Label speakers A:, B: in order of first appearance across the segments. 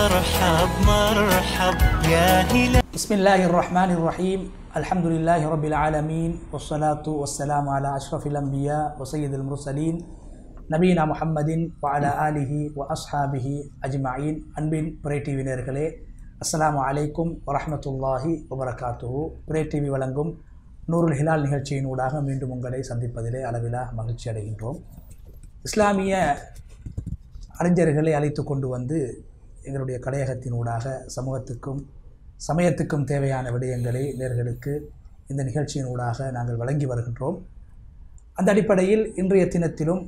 A: مرحب مرحب يا هلال
B: بسم الله الرحمن الرحيم الحمد لله رب العالمين والصلاة والسلام على أشرف الأنبياء وسيد المرسلين நபீனா முஹம்மதின் வஅலா ஆலிஹி வ அஸ்ஹாபிஹி அஜ்மஈன் அன்பின் பிரே டிவி நேர்களே அஸ்ஸலாமு அலைக்கும் வரஹ்மத்துல்லாஹி வபரகாத்துஹு பிரே டிவி வழங்கும் நூருல் ஹிலால் நிகழ்ச்சியின் ஊடாக மீண்டும் உங்களை சந்திப்பதிலே அளவிலா மகிழ்ச்சி அடைகின்றோம் இஸ்லாமிய அறிஞர்களை அழைத்து கொண்டு வந்து எங்களுடைய கலையகத்தின் ஊடாக சமூகத்துக்கும் சமயத்துக்கும் தேவையான விடயங்களை நேர்களுக்கு இந்த நிகழ்ச்சியின் ஊடாக நாங்கள் வழங்கி வருகின்றோம் அந்த அடிப்படையில் இன்றைய தினத்திலும்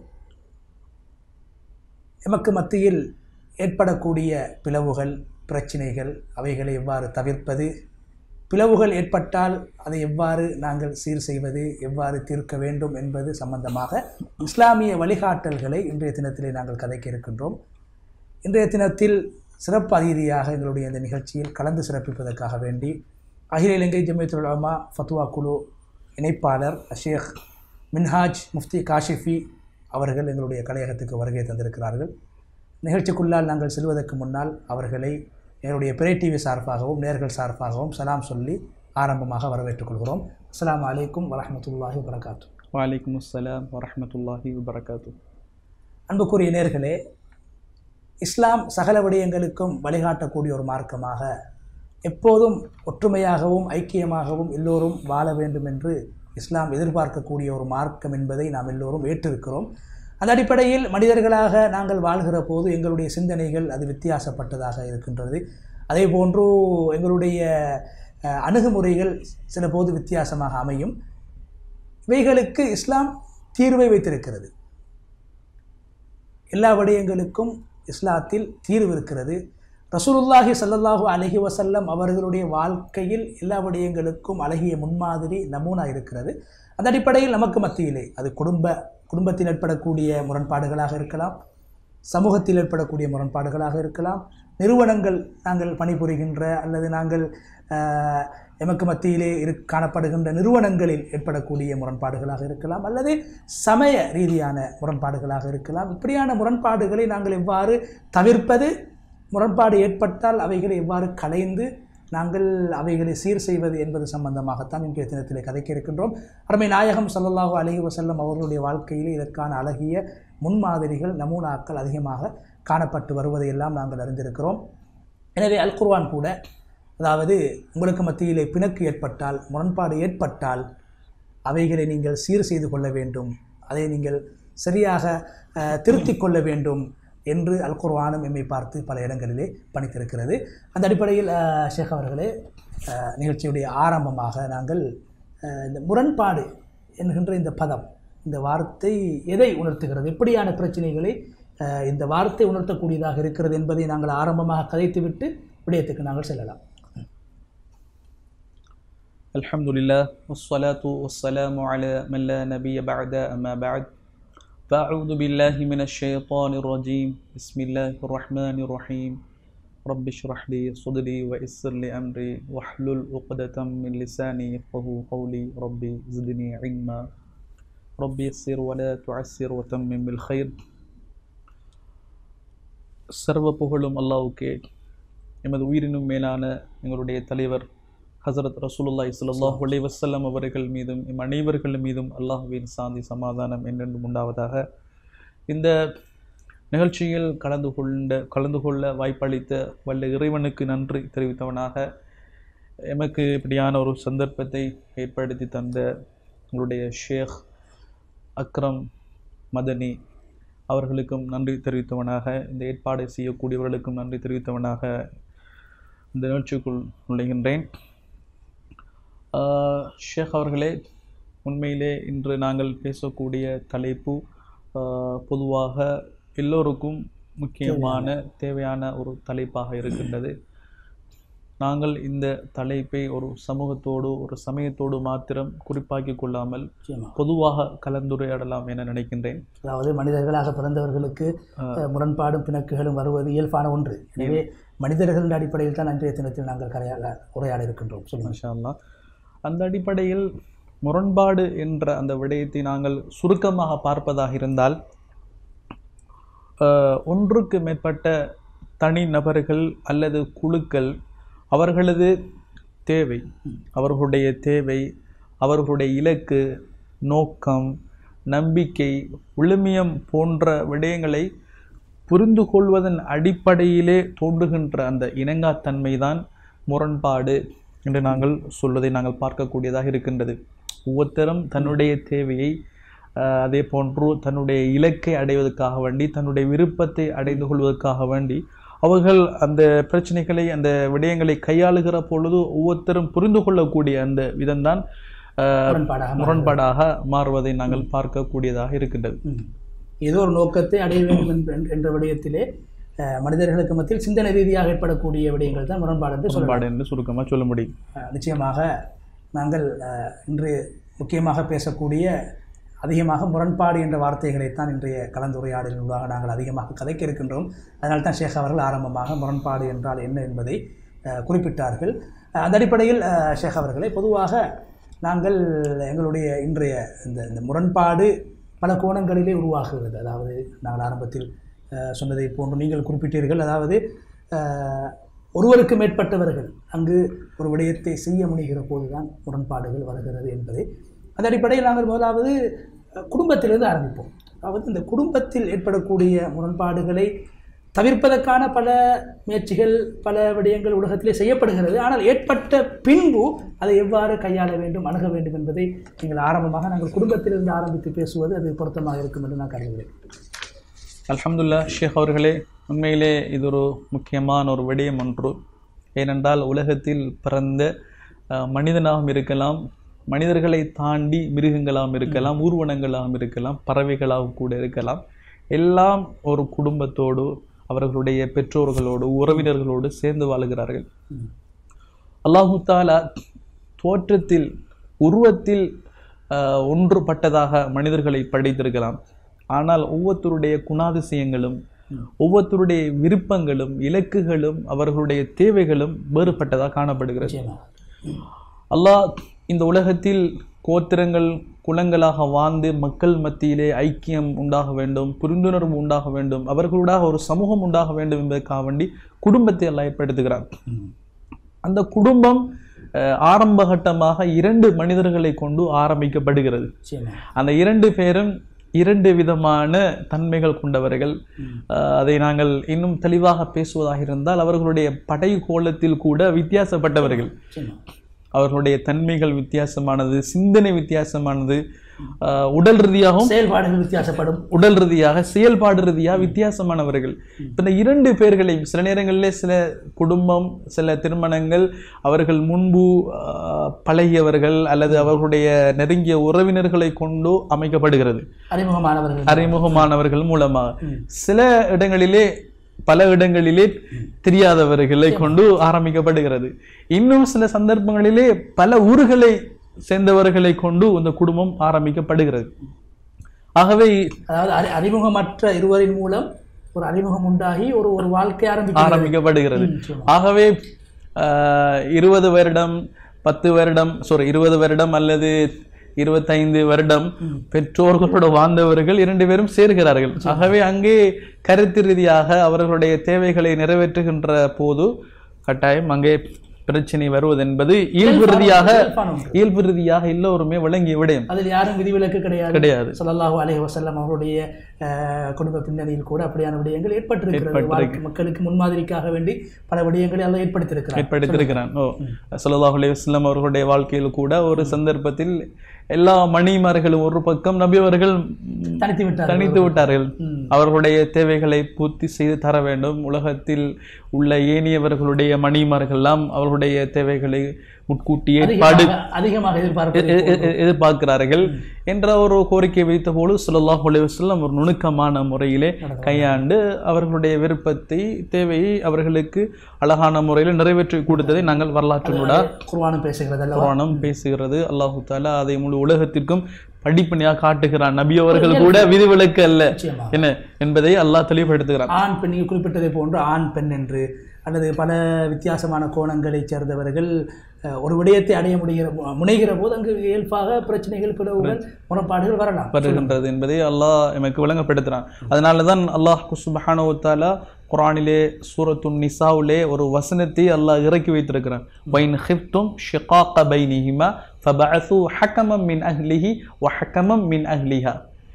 B: எமக்கு மத்தியில் ஏற்படக்கூடிய பிளவுகள் பிரச்சினைகள் அவைகளை எவ்வாறு தவிர்ப்பது பிளவுகள் ஏற்பட்டால் அதை எவ்வாறு நாங்கள் சீர் செய்வது எவ்வாறு தீர்க்க வேண்டும் என்பது சம்பந்தமாக இஸ்லாமிய வழிகாட்டல்களை இன்றைய தினத்திலே நாங்கள் கதைக்க இருக்கின்றோம் இன்றைய தினத்தில் சிறப்பு அதிதியாக எங்களுடைய இந்த நிகழ்ச்சியில் கலந்து சிறப்பிப்பதற்காக வேண்டி அகில இலங்கை ஜமியத்துல் உலமா ஃபத்வா குழு இணைப்பாளர் ஷேக் மின்ஹாஜ் முஃப்தி காஷிஃபி அவர்கள் எங்களுடைய கலையகத்துக்கு வருகை தந்திருக்கிறார்கள் நிகழ்ச்சிக்குள்ளால் நாங்கள் செல்வதற்கு முன்னால் அவர்களை எங்களுடைய பிரே டிவி சார்பாகவும் நேர்கள் சார்பாகவும் சலாம் சொல்லி ஆரம்பமாக வரவேற்றுக் கொள்கிறோம் அஸ்ஸலாமு அலைக்கும் வரஹ்மத்துல்லாஹி வபரகாத்து
C: வலைக்கும் அஸ்ஸலாம் வரஹ்மத்துல்லாஹி வபரகாத்து
B: அன்புக்குரிய நேர்களே இஸ்லாம் சகல விடயங்களுக்கும் வழிகாட்டக்கூடிய ஒரு மார்க்கமாக எப்போதும் ஒற்றுமையாகவும் ஐக்கியமாகவும் எல்லோரும் வாழ வேண்டும் என்று இஸ்லாம் எதிர்பார்க்கக்கூடிய ஒரு மார்க்கம் என்பதை நாம் எல்லோரும் ஏற்றிருக்கிறோம் அந்த அடிப்படையில் மனிதர்களாக நாங்கள் வாழ்கிற போது எங்களுடைய சிந்தனைகள் அது வித்தியாசப்பட்டதாக இருக்கின்றது அதே போன்று எங்களுடைய அஹ், அணுகுமுறைகள் சில போது வித்தியாசமாக அமையும் இவைகளுக்கு இஸ்லாம் தீர்வை வைத்திருக்கிறது எல்லா விடயங்களுக்கும் இஸ்லாத்தில் தீர்வு இருக்கிறது ரசூலுல்லாஹி ஸல்லல்லாஹு அலைஹி வஸல்லம் அவர்களுடைய வாழ்க்கையில் எல்லா விடயங்களுக்கும் அழகிய முன்மாதிரி நமூனா இருக்கிறது அந்த அடிப்படையில் நமக்கு மத்தியிலே அது குடும்ப குடும்பத்தில் ஏற்படக்கூடிய முரண்பாடுகளாக இருக்கலாம் சமூகத்தில் ஏற்படக்கூடிய முரண்பாடுகளாக இருக்கலாம் நிறுவனங்கள் நாங்கள் பணிபுரிகின்ற அல்லது நாங்கள் ஆஹ், எமக்கு மத்தியிலே இரு காணப்படுகின்ற நிறுவனங்களில் ஏற்படக்கூடிய முரண்பாடுகளாக இருக்கலாம் அல்லது சமய ரீதியான முரண்பாடுகளாக இருக்கலாம் இப்படியான முரண்பாடுகளை நாங்கள் எவ்வாறு தவிர்ப்பது முரண்பாடு ஏற்பட்டால் அவைகளை எவ்வாறு களைந்து நாங்கள் அவைகளை சீர் செய்வது என்பது சம்பந்தமாகத்தான் இன்றைய தினத்திலே கதைக்க இருக்கின்றோம் அருமை நாயகம் ஸல்லல்லாஹு அலைஹி வஸல்லம் அவர்களுடைய வாழ்க்கையிலே இதற்கான அழகிய முன்மாதிரிகள் நமூனாக்கள் அதிகமாக காணப்பட்டு வருவதையெல்லாம் நாங்கள் அறிந்திருக்கிறோம் எனவே அல் குர்ஆன் கூட அதாவது உங்களுக்கு மத்தியிலே பிணக்கு ஏற்பட்டால் முரண்பாடு ஏற்பட்டால் அவைகளை நீங்கள் சீர் செய்து கொள்ள வேண்டும் அதை நீங்கள் சரியாக அஹ், திருத்திக் கொள்ள வேண்டும் என்று அல் குர்ஆனும் எம்மை பார்த்து பல இடங்களிலே பணித்திருக்கிறது அந்த அடிப்படையில் அஹ், ஷேக் அவர்களே அஹ், நிகழ்ச்சியுடைய ஆரம்பமாக நாங்கள் அஹ், இந்த முரண்பாடு என்கின்ற இந்த பதம் இந்த வார்த்தை எதை உணர்த்துகிறது எப்படியான பிரச்சனைகளை அஹ், இந்த வார்த்தை உணர்த்தக்கூடியதாக இருக்கிறது என்பதை நாங்கள் ஆரம்பமாக கதைத்துவிட்டு விடயத்துக்கு நாங்கள் செல்லலாம்
C: الحمد لله والصلاة والسلام على من لا نبي بعد أما بعد فأعوذ بالله من الشيطان الرجيم بسم الله الرحمن الرحيم رب اشرح لي صدري ويسر لي أمري واحلل عقدة من لساني يفقه قولي ربي زدني علما ربي يسر ولا تعسر وتمم بالخير சர்வ புகழும் அல்லாவுக்கே எமது உயிரினும் மேலான எங்களுடைய தலைவர் ஹசரத் ரசூலுல்லாஹி ஸல்லல்லாஹு அலைஹி வஸல்லம் அவர்கள் மீதும் எம் அனைவர்கள் மீதும் அல்லாஹ்வின் சாந்தி சமாதானம் என்றென்றும் உண்டாவதாக இந்த நிகழ்ச்சியில் கலந்து கொண்ட கலந்து கொள்ள வாய்ப்பளித்த வல்ல இறைவனுக்கு நன்றி தெரிவித்தவனாக எமக்கு இப்படியான ஒரு சந்தர்ப்பத்தை ஏற்படுத்தி தந்த உங்களுடைய ஷேக் அக்ரம் மதனி அவர்களுக்கும் நன்றி தெரிவித்தவனாக இந்த ஏற்பாடு செய்யக்கூடியவர்களுக்கும் நன்றி தெரிவித்தவனாக இந்த நிகழ்ச்சிக்குள் நுழைகின்றேன் ஆஹ் ஷேக் அவர்களே உண்மையிலே இன்று நாங்கள் பேசக்கூடிய தலைப்பு ஆஹ் பொதுவாக எல்லோருக்கும் முக்கியமான தேவையான ஒரு தலைப்பாக இருக்கின்றது நாங்கள் இந்த தலைப்பை ஒரு சமூகத்தோடு ஒரு சமயத்தோடு மாத்திரம் குறிப்பாக்கி கொள்ளாமல்
B: நிச்சயமாக
C: பொதுவாக கலந்துரையாடலாம் என நினைக்கின்றேன்
B: அதாவது மனிதர்களாக பிறந்தவர்களுக்கு அஹ், முரண்பாடும் பிணக்குகளும் வருவது இயல்பான ஒன்று எனவே மனிதர்களின் அடிப்படையில் தான் அன்றைய தினத்தில் நாங்கள் கரையாட உரையாட இருக்கின்றோம் சொல்லுங்கள்
C: மாஷா அல்லாஹ். அந்த அடிப்படையில் முரண்பாடு என்ற அந்த விடயத்தை நாங்கள் சுருக்கமாக பார்ப்பதாக இருந்தால் ஆஹ், ஒன்றுக்கு மேற்பட்ட தனி நபர்கள் அல்லது குழுக்கள் அவர்களது தேவை அவர்களுடைய தேவை அவர்களுடைய இலக்கு நோக்கம் நம்பிக்கை விழுமியம் போன்ற விடயங்களை புரிந்து கொள்வதன் அடிப்படையிலே தோன்றுகின்ற அந்த இணங்காத்தன்மை தான் முரண்பாடு என்று நாங்கள் சொல்வதை நாங்கள் பார்க்கக்கூடியதாக இருக்கின்றது ஒவ்வொருத்தரும் தன்னுடைய தேவையை ஆஹ், அதே போன்று தன்னுடைய இலக்கை அடைவதற்காக வேண்டி தன்னுடைய விருப்பத்தை அடைந்து கொள்வதற்காக வேண்டி அவர்கள் அந்த பிரச்சனைகளை அந்த விடயங்களை கையாளுகிற பொழுது ஒவ்வொருத்தரும் புரிந்து கொள்ளக்கூடிய அந்த விதம்தான் ஆஹ்,
B: முரண்பாடாக மாறுகிறது.
C: முரண்பாடாக மாறுவதை நாங்கள் பார்க்கக்கூடியதாக இருக்கின்றது
B: ம். ஏதோ ஒரு நோக்கத்தை அடைய வேண்டும் என்ற- என்ற விடயத்திலே அஹ், மனிதர்களுக்கு மத்தியில் சிந்தனை ரீதியாக ஏற்படக்கூடிய விடயங்கள் தான் முரண்பாடு என்று சொல்லலாம்
C: முரண்பாடு என்று சுருக்கமாக சொல்ல முடியும்
B: அஹ், நிச்சயமாக நாங்கள் அஹ், இன்று முக்கியமாக பேசக்கூடிய அதிகமாக முரண்பாடு என்ற வார்த்தைகளைத்தான் இன்றைய கலந்துரையாடலின் ஊடாக நாங்கள் அதிகமாக கதைக்க இருக்கின்றோம் அதனால் தான் ஷேக் அவர்கள் ஆரம்பமாக முரண்பாடு என்றால் என்ன என்பதை அஹ், குறிப்பிட்டார்கள் அஹ், அந்த அடிப்படையில் அஹ், ஷேக் அவர்களே பொதுவாக நாங்கள் எங்களுடைய இன்றைய இந்த இந்த முரண்பாடு பல கோணங்களிலே உருவாகுகிறது அதாவது நாங்கள் ஆரம்பத்தில் அஹ், சொன்னதை போன்று நீங்கள் குறிப்பிட்டீர்கள் அதாவது அஹ், ஒருவருக்கு மேற்பட்டவர்கள் அங்கு ஒரு விடயத்தை செய்ய முனைகிற போதுதான் முரண்பாடுகள் வருகிறது என்பதை அந்த அடிப்படையில் நாங்கள் முதலாவது அஹ், குடும்பத்திலிருந்து ஆரம்பிப்போம் அதாவது இந்த குடும்பத்தில் ஏற்படக்கூடிய முரண்பாடுகளை தவிர்ப்பதற்கான பல முயற்சிகள் பல விடயங்கள் உலகத்திலே செய்யப்படுகிறது ஆனால் ஏற்பட்ட பின்பு அதை எவ்வாறு கையாள வேண்டும் அணுக வேண்டும் என்பதை நீங்கள் ஆரம்பமாக நாங்கள் குடும்பத்திலிருந்து ஆரம்பித்து பேசுவது அது பொருத்தமாக இருக்கும் என்று நான் கருதுகிறேன்
C: அல்ஹம்துல்லா ஷேக் அவர்களே உண்மையிலே இது ஒரு முக்கியமான ஒரு விடயம் ஒன்று ஏனென்றால் உலகத்தில் பிறந்த அஹ், மனிதனாகவும் இருக்கலாம் மனிதர்களை தாண்டி மிருகங்களாகவும் இருக்கலாம் ஊர்வனங்களாகவும் இருக்கலாம் பறவைகளாகவும் கூட இருக்கலாம் எல்லாம் ஒரு குடும்பத்தோடு அவர்களுடைய பெற்றோர்களோடு உறவினர்களோடு சேர்ந்து வாழுகிறார்கள் அல்லாஹு தாலா தோற்றத்தில் உருவத்தில் ஆஹ், ஒன்றுபட்டதாக மனிதர்களை படைத்திருக்கலாம் ஆனால் ஒவ்வொருத்தருடைய குணாதிசயங்களும் ஒவ்வொருத்தருடைய விருப்பங்களும் இலக்குகளும் அவர்களுடைய தேவைகளும் வேறுபட்டதாக காணப்படுகிறது
B: நிச்சயமாக
C: அல்லாஹ் இந்த உலகத்தில் கோத்திரங்கள் குலங்களாக வாழ்ந்து மக்கள் மத்தியிலே ஐக்கியம் உண்டாக வேண்டும் புரிந்துணர்வு உண்டாக வேண்டும் அவர்களூடாக ஒரு சமூகம் உண்டாக வேண்டும் என்பதற்காக வேண்டி குடும்பத்தை அல்லாஹ் ஏற்படுத்துகிறார் அந்த குடும்பம் அஹ், ஆரம்பகட்டமாக இரண்டு மனிதர்களை கொண்டு ஆரம்பிக்கப்படுகிறது
B: நிச்சயமாக
C: அந்த இரண்டு பேரும் இரண்டு விதமான தன்மைகள் கொண்டவர்கள் அஹ், அதை நாங்கள் இன்னும் தெளிவாக பேசுவதாக இருந்தால் அவர்களுடைய படை கோலத்தில் கூட வித்தியாசப்பட்டவர்கள்
B: நிச்சயமாக
C: அவர்களுடைய தன்மைகள் வித்தியாசமானது சிந்தனை வித்தியாசமானது அஹ், உடல் ரீதியாகவும்
B: செயல்பாடுகள் வித்தியாசப்படும்
C: உடல் ரீதியாக செயல்பாடு ரீதியாக வித்தியாசமானவர்கள் இப்ப இந்த இரண்டு பேர்களையும் சில நேரங்களிலே சில குடும்பம் சில திருமணங்கள் அவர்கள் முன்பு ஆஹ், பழகியவர்கள் அல்லது அவர்களுடைய நெருங்கிய உறவினர்களை கொண்டு அமைக்கப்படுகிறது
B: அறிமுகமானவர்கள்
C: அறிமுகமானவர்கள் மூலமாக சில இடங்களிலே பல இடங்களிலே தெரியாதவர்களை கொண்டு ஆரம்பிக்கப்படுகிறது இன்னும் சில சந்தர்ப்பங்களிலே பல ஊர்களை சேர்ந்தவர்களை கொண்டு இந்த குடும்பம் ஆரம்பிக்கப்படுகிறது ஆகவே
B: அதாவது அறி- அறிமுகமற்ற இருவரின் மூலம் ஒரு அறிமுகம் உண்டாகி ஒரு ஒரு வாழ்க்கை ஆரம்பிக்கிறது
C: ஆரம்பிக்கப்படுகிறது
B: நிச்சயமா.
C: ஆகவே ஆஹ், இருபது வருடம் பத்து வருடம் சாரி இருபது வருடம் அல்லது இருபத்தைந்து வருடம் பெற்றோர்களோடு வாழ்ந்தவர்கள் இரண்டு பேரும் சேர்கிறார்கள் ஆகவே அங்கே கருத்து ரீதியாக அவர்களுடைய தேவைகளை நிறைவேற்றுகின்ற போது கட்டாயம் அங்கே பிரச்சனை வருவது என்பது இயல்பு ரீதியாக
B: இயல்பான ஒன்று.
C: இயல்பு ரீதியாக எல்லோருமே விளங்கிய விடயம்
B: அதில் யாரும் விதிவிலக்கு கிடையாது
C: கிடையாது
B: ஸல்லல்லாஹு அலைஹி வஸல்லம் அவருடைய அஹ், குடும்ப பின்னணியில் கூட அப்படியான விடயங்கள் ஏற்பட்டிருக்கிறது வாழ்க்கை மக்களுக்கு முன்மாதிரிக்காக வேண்டி பல விடயங்களை அல்ல ஏற்படுத்தியிருக்கிறார்
C: ஏற்படுத்தியிருக்கிறான் ஓ ஸல்லல்லாஹு அலைஹி வஸல்லம் அவர்களுடைய வாழ்க்கையில் கூட ஒரு சந்தர்ப்பத்தில் எல்லா மணிமார்களும் ஒரு பக்கம் நபி அவர்கள்
B: தனித்து விட்டார்
C: தனித்து விட்டார்கள் அவர்களுடைய தேவைகளை பூர்த்தி செய்து தர வேண்டும் உலகத்தில் உள்ள ஏனியவர்களுடைய மணிமார்கள்லாம் அவர்களுடைய தேவைகளை முட்கூட்டி ஏற்பாடு
B: அதிகமாக அதிகமாக எதிர்பார்ப்பது
C: எ- எ- எ- எதிர்பார்க்கிறார்கள் என்ற ஒரு கோரிக்கை வைத்த போது ஸல்லல்லாஹு அலைஹி வஸல்லம் ஒரு நுணுக்கமான முறையிலே கையாண்டு அவர்களுடைய விருப்பத்தை தேவையை அவர்களுக்கு அழகான முறையில் நிறைவேற்றி கொடுத்ததை நாங்கள் வரலாற்றினூடா
B: குர்ஆனும் பேசுகிறது அல்லவா
C: குர்ஆனும் பேசுகிறது அல்லாஹு தாலா அதை முழு உலகத்திற்கும் படிப்பணியாக காட்டுகிறான் நபி அவர்கள் கூட விதிவிலக்கு அல்ல
B: நிச்சயமாக
C: என்ன என்பதை அல்லாஹ் தெளிவுபடுத்துகிறான்
B: ஆண் பெண் நீங்கள் குறிப்பிட்டதை போன்று ஆண் பெண் என்று அல்லது பல வித்தியாசமான கோணங்களைச் சேர்ந்தவர்கள் அஹ், ஒரு விடயத்தை அடைய முடிகிற முனைகிற போது அங்கு இயல்பாக பிரச்சனைகள் பிளவுகள் முரண்பாடுகள் வரலாம்
C: வருகின்றது என்பதை அல்லாஹ் எமக்கு விளங்கப்படுத்துகிறான் அதனால தான் அல்லாஹ் சுபஹானஹு வ தஆலா குரானிலே சூரத்து நிசாவிலே ஒரு வசனத்தை அல்லாஹ் இறக்கி வைத்திருக்கிறான் வைன் ஹிப்தும் ஷிகாக பைனிஹிமா ஃபபஅசு ஹக்கமம் மின் அஹ்லிஹி வ ஹக்கமம் மின் அஹ்லிஹா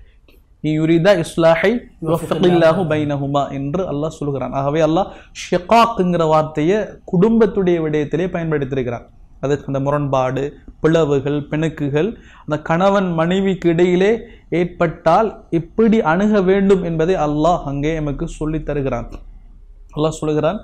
C: யுரிதா இஸ்லாஹை யுவஃபிகில்லாஹு பைனஹுமா என்று அல்லாஹ் சொல்கிறான் ஆகவே அல்லாஹ் ஷிகாக்குங்கிற வார்த்தையை குடும்பத்துடைய விடயத்திலே பயன்படுத்தியிருக்கிறான் அது அந்த முரண்பாடு பிளவுகள் பிணக்குகள் அந்த கணவன் மனைவிக்கு இடையிலே ஏற்பட்டால் எப்படி அணுக வேண்டும் என்பதை அல்லாஹ் அங்கே எமக்கு சொல்லித் தருகிறான் அல்லாஹ் சொல்லுகிறான்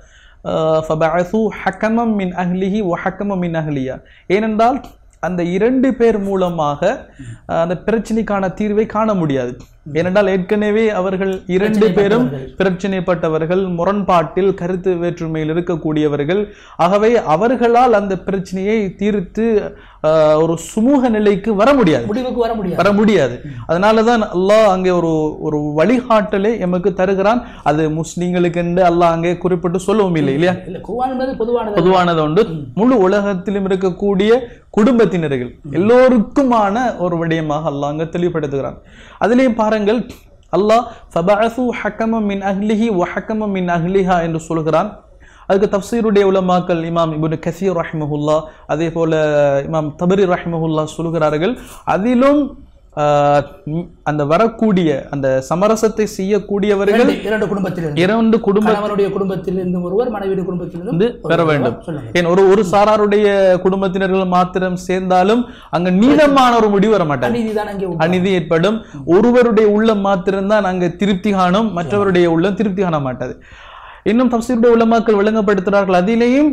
C: ஃபபஅசு ஹக்கமம் மின் அஹ்லிஹி வ ஹக்கமம் மின் அஹ்லியா ஏனென்றால் அந்த இரண்டு பேர் மூலமாக அஹ், அந்த பிரச்சனைக்கான தீர்வை காண முடியாது ஏனென்றால் ஏற்கனவே அவர்கள் இரண்டு பேரும் பிரச்சனைப்பட்டவர்கள் முரண்பாட்டில் கருத்து வேற்றுமையில் இருக்கக்கூடியவர்கள் ஆகவே அவர்களால் அந்த பிரச்சனையை தீர்த்து அஹ், ஒரு சுமூக நிலைக்கு வர முடியாது
B: முடிவுக்கு வர முடியாது
C: வர முடியாது அதனால தான் அல்லாஹ் அங்கே ஒரு ஒரு வழிகாட்டலை எமக்கு தருகிறான் அது முஸ்லிம்களுக்கு என்று அல்லாஹ் அங்கே குறிப்பிட்டு சொல்லவும் இல்லை இல்லையா
B: இல்ல குர்ஆன் என்பது பொதுவானது
C: பொதுவானது உண்டு முழு உலகத்திலும் இருக்கக்கூடிய குடும்பத்தினர்கள் எல்லோருக்குமான ஒரு விடயமாக அல்லாஹ் அங்கே தெளிவுபடுத்துகிறான் அதிலேயும் பாருங்கள் அல்லாஹ் ஃபபஅசு ஹக்கமம் மின் அஹ்லிஹி வ ஹக்கமம் மின் அஹ்லிஹா என்று சொல்கிறான் அதுக்கு தஃசீருடைய உலமாக்கள் இமாம் இப்னு கசீர் ரஹ்மஹுல்லா அதே போல இமாம் தபரி ரஹ்மஹுல்லா சொல்கிறார்கள் அதிலும் ஆஹ், ம், அந்த வரக்கூடிய அந்த சமரசத்தை செய்யக்கூடியவர்கள்
B: இரண்டு- இரண்டு குடும்பத்திலிருந்து
C: இரண்டு குடும்ப
B: கணவனுடைய குடும்பத்திலிருந்து ஒருவர் மனைவியுடைய குடும்பத்திலிருந்து
C: வந்து பெற வேண்டும்
B: சொல்லுங்க
C: ஏன் ஒரு ஒரு சாராருடைய குடும்பத்தினர்கள் மாத்திரம் சேர்ந்தாலும் அங்க நீளமான ஒரு முடிவு வர மாட்டாங்க
B: அநீதி தான் அங்கே உண்டு.
C: அநீதி ஏற்படும் ஒருவருடைய உள்ளம் மாத்திரம்தான் அங்க திருப்தி காணும் மற்றவருடைய உள்ளம் திருப்தி காண மாட்டாது இன்னும் தப்சீருடைய உள்ளமாக்கள் விளங்கப்படுத்துகிறார்கள் அதிலேயும்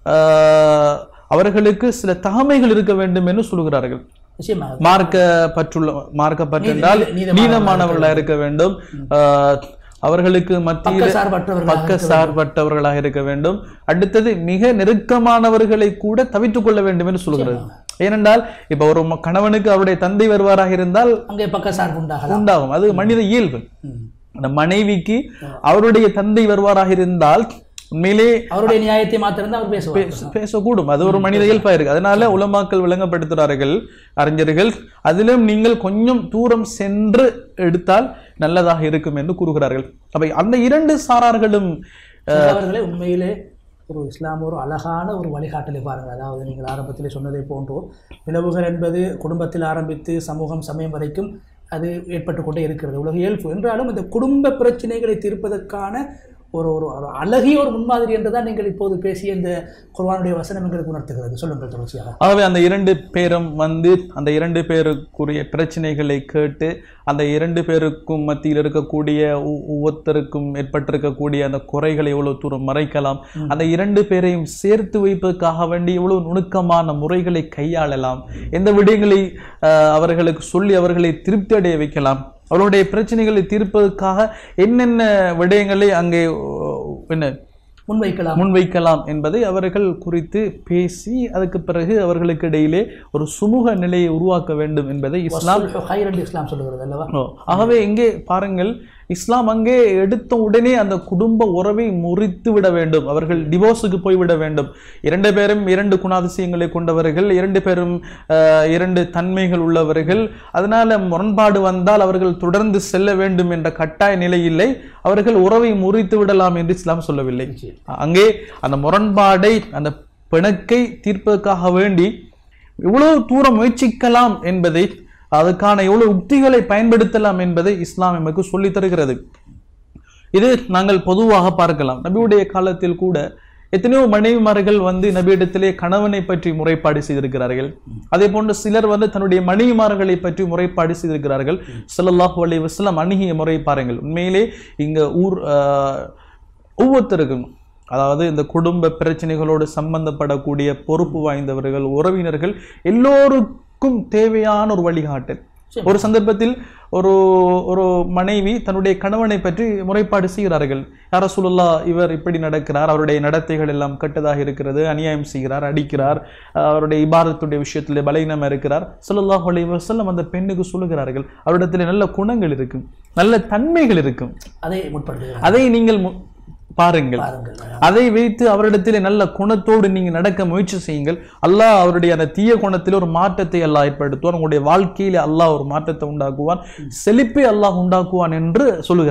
C: ஆஹ், அவர்களுக்கு சில தகமைகள் இருக்க வேண்டும் என்று சொல்கிறார்கள்
B: நிச்சயமாக
C: மார்க்க பற்றுள்ள மார்க்க பற்றென்றால்
B: நீதி- நீதமானவர்களாக
C: நீதமானவர்களாக இருக்க வேண்டும் ஆஹ், அவர்களுக்கு மத்தியில்
B: பக்கசார்பற்றவர்களாக
C: பக்க சார்பற்றவர்களாக இருக்க வேண்டும் அடுத்தது மிக நெருக்கமானவர்களை கூட தவித்துக் கொள்ள வேண்டும் என்று சொல்கிறது ஏனென்றால் இப்ப ஒரு ம- கணவனுக்கு அவருடைய தந்தை வருவாராக இருந்தால்
B: அங்கே பக்க சார்பு உண்டாகலாம்
C: உண்டாகும் அது மனித இயல்பு
B: ம்.
C: அந்த மனைவிக்கு அவருடைய தந்தை வருவாராக இருந்தால் உண்மையிலே
B: அவருடைய நியாயத்தை மாத்திரம் அவர் பேசுவார்
C: பேச- பேசக்கூடும் அது ஒரு மனித இயல்பா இருக்கு அதனால உலமாக்கள் விளங்கப்படுத்துகிறார்கள் அறிஞர்கள் அதிலும் நீங்கள் கொஞ்சம் தூரம் சென்று எடுத்தால் நல்லதாக இருக்கும் என்று கூறுகிறார்கள் அப்ப அந்த இரண்டு சாரார்களும்
B: அவர்களே உண்மையிலே ஒரு இஸ்லாம் ஒரு அழகான ஒரு வழிகாட்டலை பாருங்கள் அதாவது நீங்கள் ஆரம்பத்திலே சொன்னதை போன்றோ பிளவுகள் என்பது குடும்பத்தில் ஆரம்பித்து சமூகம் சமயம் வரைக்கும் அது ஏற்பட்டு கொண்டே இருக்கிறது உலக இயல்பு என்றாலும் இந்த குடும்ப பிரச்சனைகளை தீர்ப்பதற்கான ஒரு ஒரு ஒரு அழகிய ஒரு முன்மாதிரி என்று தான் நீங்கள் இப்போது பேசிய இந்த குர்ஆனுடைய வசனம் எங்களுக்கு உணர்த்துகிறது சொல்லுங்கள் தொடர்ச்சியாக
C: ஆகவே அந்த இரண்டு பேரும் வந்து அந்த இரண்டு பேருக்குரிய பிரச்சனைகளை கேட்டு அந்த இரண்டு பேருக்கும் மத்தியில் இருக்கக்கூடிய ஒ- ஒவ்வொருத்தருக்கும் ஏற்பட்டிருக்கக்கூடிய அந்த குறைகளை எவ்வளவு தூரம் மறைக்கலாம் அந்த இரண்டு பேரையும் சேர்த்து வைப்பதற்காக வேண்டி எவ்வளவு நுணுக்கமான முறைகளை கையாளலாம் எந்த விடயங்களை அஹ், அவர்களுக்கு சொல்லி அவர்களை திருப்தி அடைய வைக்கலாம் அவர்களுடைய பிரச்சனைகளை தீர்ப்பதற்காக என்னென்ன விடயங்களை அங்கே அஹ், என்ன
B: முன்வைக்கலாம்
C: முன்வைக்கலாம் என்பதை அவர்கள் குறித்து பேசி அதுக்கு பிறகு அவர்களுக்கு இடையிலே ஒரு சுமூக நிலையை உருவாக்க வேண்டும் என்பதை இஸ்லாம்
B: வஸ்ஸுல்ஹு ஹைர் என்று இஸ்லாம் சொல்லுகிறது அல்லவா
C: ஓ, ஆகவே இங்கே பாருங்கள் இஸ்லாம் அங்கே எடுத்த உடனே அந்த குடும்ப உறவை முறித்து விட வேண்டும் அவர்கள் டிவோர்ஸுக்கு போய்விட வேண்டும் இரண்டு பேரும் இரண்டு குணாதிசயங்களை கொண்டவர்கள் இரண்டு பேரும் அஹ், இரண்டு தன்மைகள் உள்ளவர்கள் அதனால முரண்பாடு வந்தால் அவர்கள் தொடர்ந்து செல்ல வேண்டும் என்ற கட்டாய நிலை இல்லை அவர்கள் உறவை முறித்து விடலாம் என்று இஸ்லாம் சொல்லவில்லை அங்கே அந்த முரண்பாடை அந்த பிணக்கை தீர்ப்பதற்காக வேண்டி எவ்வளவு தூரம் முயற்சிக்கலாம் என்பதை அதுக்கான எவ்வளவு உக்திகளை பயன்படுத்தலாம் என்பதை இஸ்லாம் நமக்கு சொல்லித் தருகிறது இது நாங்கள் பொதுவாக பார்க்கலாம் நபியுடைய காலத்தில் கூட எத்தனையோ மனைவிமார்கள் வந்து நபியிடத்திலே கணவனை பற்றி முறைப்பாடு செய்திருக்கிறார்கள் அதே போன்று சிலர் வந்து தன்னுடைய மனைவிமார்களை பற்றி முறைப்பாடு செய்திருக்கிறார்கள் ஸல்லல்லாஹு அலைஹி வஸல்லம் அணுகிய முறை பாருங்கள் உண்மையிலே இங்க ஊர் ஆஹ், ஒவ்வொருத்தருக்கும் அதாவது இந்த குடும்ப பிரச்சனைகளோடு சம்பந்தப்படக்கூடிய பொறுப்பு வாய்ந்தவர்கள் உறவினர்கள் எல்லோருக்கும் தேவையான ஒரு வழிகாட்டல் ஒரு சந்தர்ப்பத்தில் ஒரு ஒரு மனைவி தன்னுடைய கணவனை பற்றி முறைப்பாடு செய்கிறார்கள் யார சொல்லலா இவர் இப்படி நடக்கிறார் அவருடைய நடத்தைகள் எல்லாம் கெட்டதாக இருக்கிறது அநியாயம் செய்கிறார் அடிக்கிறார் அஹ் அவருடைய இபாதத்துடைய விஷயத்தில் பலகீனமா இருக்கிறார் ஸல்லல்லாஹு அலைஹி வஸல்லம் அந்த பெண்ணுக்கு சொல்லுகிறார்கள் அவரிடத்தில் நல்ல குணங்கள் இருக்கும் நல்ல தன்மைகள் இருக்கும்
B: அதை முற்படுத்துகிறார்
C: அதை நீங்கள் மு- பாருங்கள்
B: பாருங்கள்
C: அதை வைத்து அவரிடத்திலே நல்ல குணத்தோடு நீங்க நடக்க முயற்சி செய்யுங்கள் அல்லாஹ் அவருடைய அந்த தீய குணத்தில் ஒரு மாற்றத்தை அல்லாஹ் ஏற்படுத்துவான் உங்களுடைய வாழ்க்கையிலே அல்லாஹ் ஒரு மாற்றத்தை உண்டாக்குவான் செழிப்பை அல்லாஹ் உண்டாக்குவான் என்று சொல்லுகிறார்கள்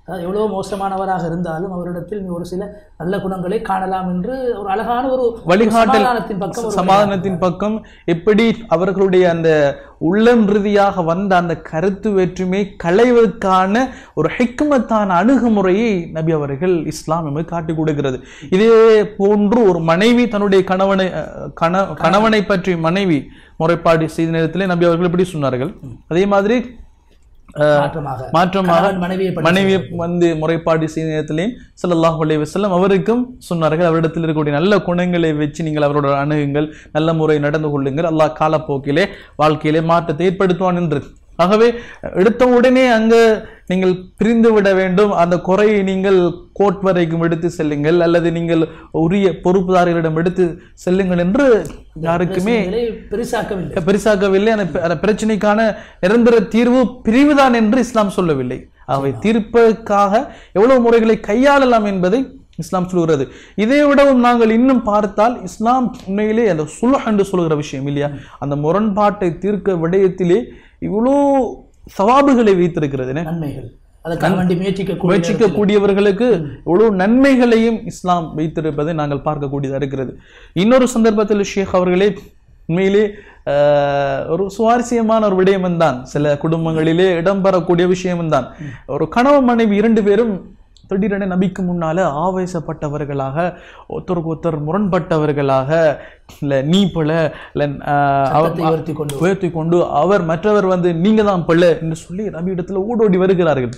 B: அதாவது எவ்வளோ மோசமானவராக இருந்தாலும் அவரிடத்தில் ஒரு சில நல்ல குணங்களை காணலாம் என்று ஒரு அழகான ஒரு
C: வழிகாட்டல்
B: சமாதானத்தின் பக்கம் ஒரு
C: சமாதானத்தின் பக்கம் எப்படி அவர்களுடைய அந்த உள்ளம் ரீதியாக வந்த அந்த கருத்து வேற்றுமை களைவதற்கான ஒரு ஹிக்மத்தான அணுகுமுறையை நபி அவர்கள் இஸ்லாம் நமக்கு காட்டி கொடுக்கிறது இதே போன்று ஒரு மனைவி தன்னுடைய கணவனை அஹ், கண கணவனை பற்றி மனைவி முறைப்பாடு செய்த நேரத்திலே நபி அவர்கள் எப்படி சொன்னார்கள் அதே மாதிரி அஹ்,
B: மாற்றமாக
C: மாற்றமாக
B: கணவன் மனைவியை பற்றி
C: மனைவியை வந்து முறைப்பாடு செய்த நேரத்திலேயும் ஸல்லல்லாஹு அலைஹி வஸல்லம் அவருக்கும் சொன்னார்கள் அவரிடத்தில் இருக்கக்கூடிய நல்ல குணங்களை வச்சு நீங்கள் அவரோட அணுகுங்கள் நல்ல முறை நடந்து கொள்ளுங்கள் அல்லாஹ் காலப்போக்கிலே வாழ்க்கையிலே மாற்றத்தை ஏற்படுத்துவான் என்று ஆகவே எடுத்த உடனே அங்க நீங்கள் பிரிந்து விட வேண்டும் அந்த குறையை நீங்கள் கோர்ட் வரைக்கும் எடுத்து செல்லுங்கள் அல்லது நீங்கள் உரிய பொறுப்புதாரர்களிடம் எடுத்து செல்லுங்கள் என்று யாருக்குமே
B: பிரச்சனைகளை பெரிசாக்கவில்லை
C: பெரிசாக்கவில்லை அந்த ப- அந்த பிரச்சனைக்கான நிரந்தர தீர்வு பிரிவுதான் என்று இஸ்லாம் சொல்லவில்லை அவை தீர்ப்பதற்காக எவ்வளவு முறைகளை கையாளலாம் என்பதை இஸ்லாம் சொல்கிறது இதை விடவும் நாங்கள் இன்னும் பார்த்தால் இஸ்லாம் உண்மையிலே அந்த சுல்ஹ் என்று சொல்கிற விஷயம் இல்லையா அந்த முரண்பாட்டை தீர்க்க விடயத்திலே இவ்வளோ சவாபுகளை வைத்திருக்கிறது என்ன?
B: நன்மைகள் அதற்காக வேண்டி முயற்சிக்க
C: முயற்சிக்கக்கூடியவர்களுக்கு எவ்வளவு நன்மைகளையும் இஸ்லாம் வைத்திருப்பதை நாங்கள் பார்க்கக்கூடியதா இருக்கிறது இன்னொரு சந்தர்ப்பத்தில் ஷேக் அவர்களே உண்மையிலே ஆஹ், ஒரு சுவாரஸ்யமான ஒரு விடயம் தான் சில குடும்பங்களிலே இடம்பெறக்கூடிய விஷயம் தான் ஒரு கணவன் மனைவி இரண்டு பேரும் திடீரென நபிக்கு முன்னால ஆவேசப்பட்டவர்களாக ஒருத்தருக்கு ஒருத்தர் முரண்பட்டவர்களாக இல்ல நீ போல இல்ல ஆஹ், அவர்
B: சத்தத்தை உயர்த்தி கொண்டு
C: உயர்த்தி கொண்டு அவர் மற்றவர் வந்து நீங்க தான் பிள்ளை என்று சொல்லி நபி இடத்துல ஓடோடி வருகிறார்கள்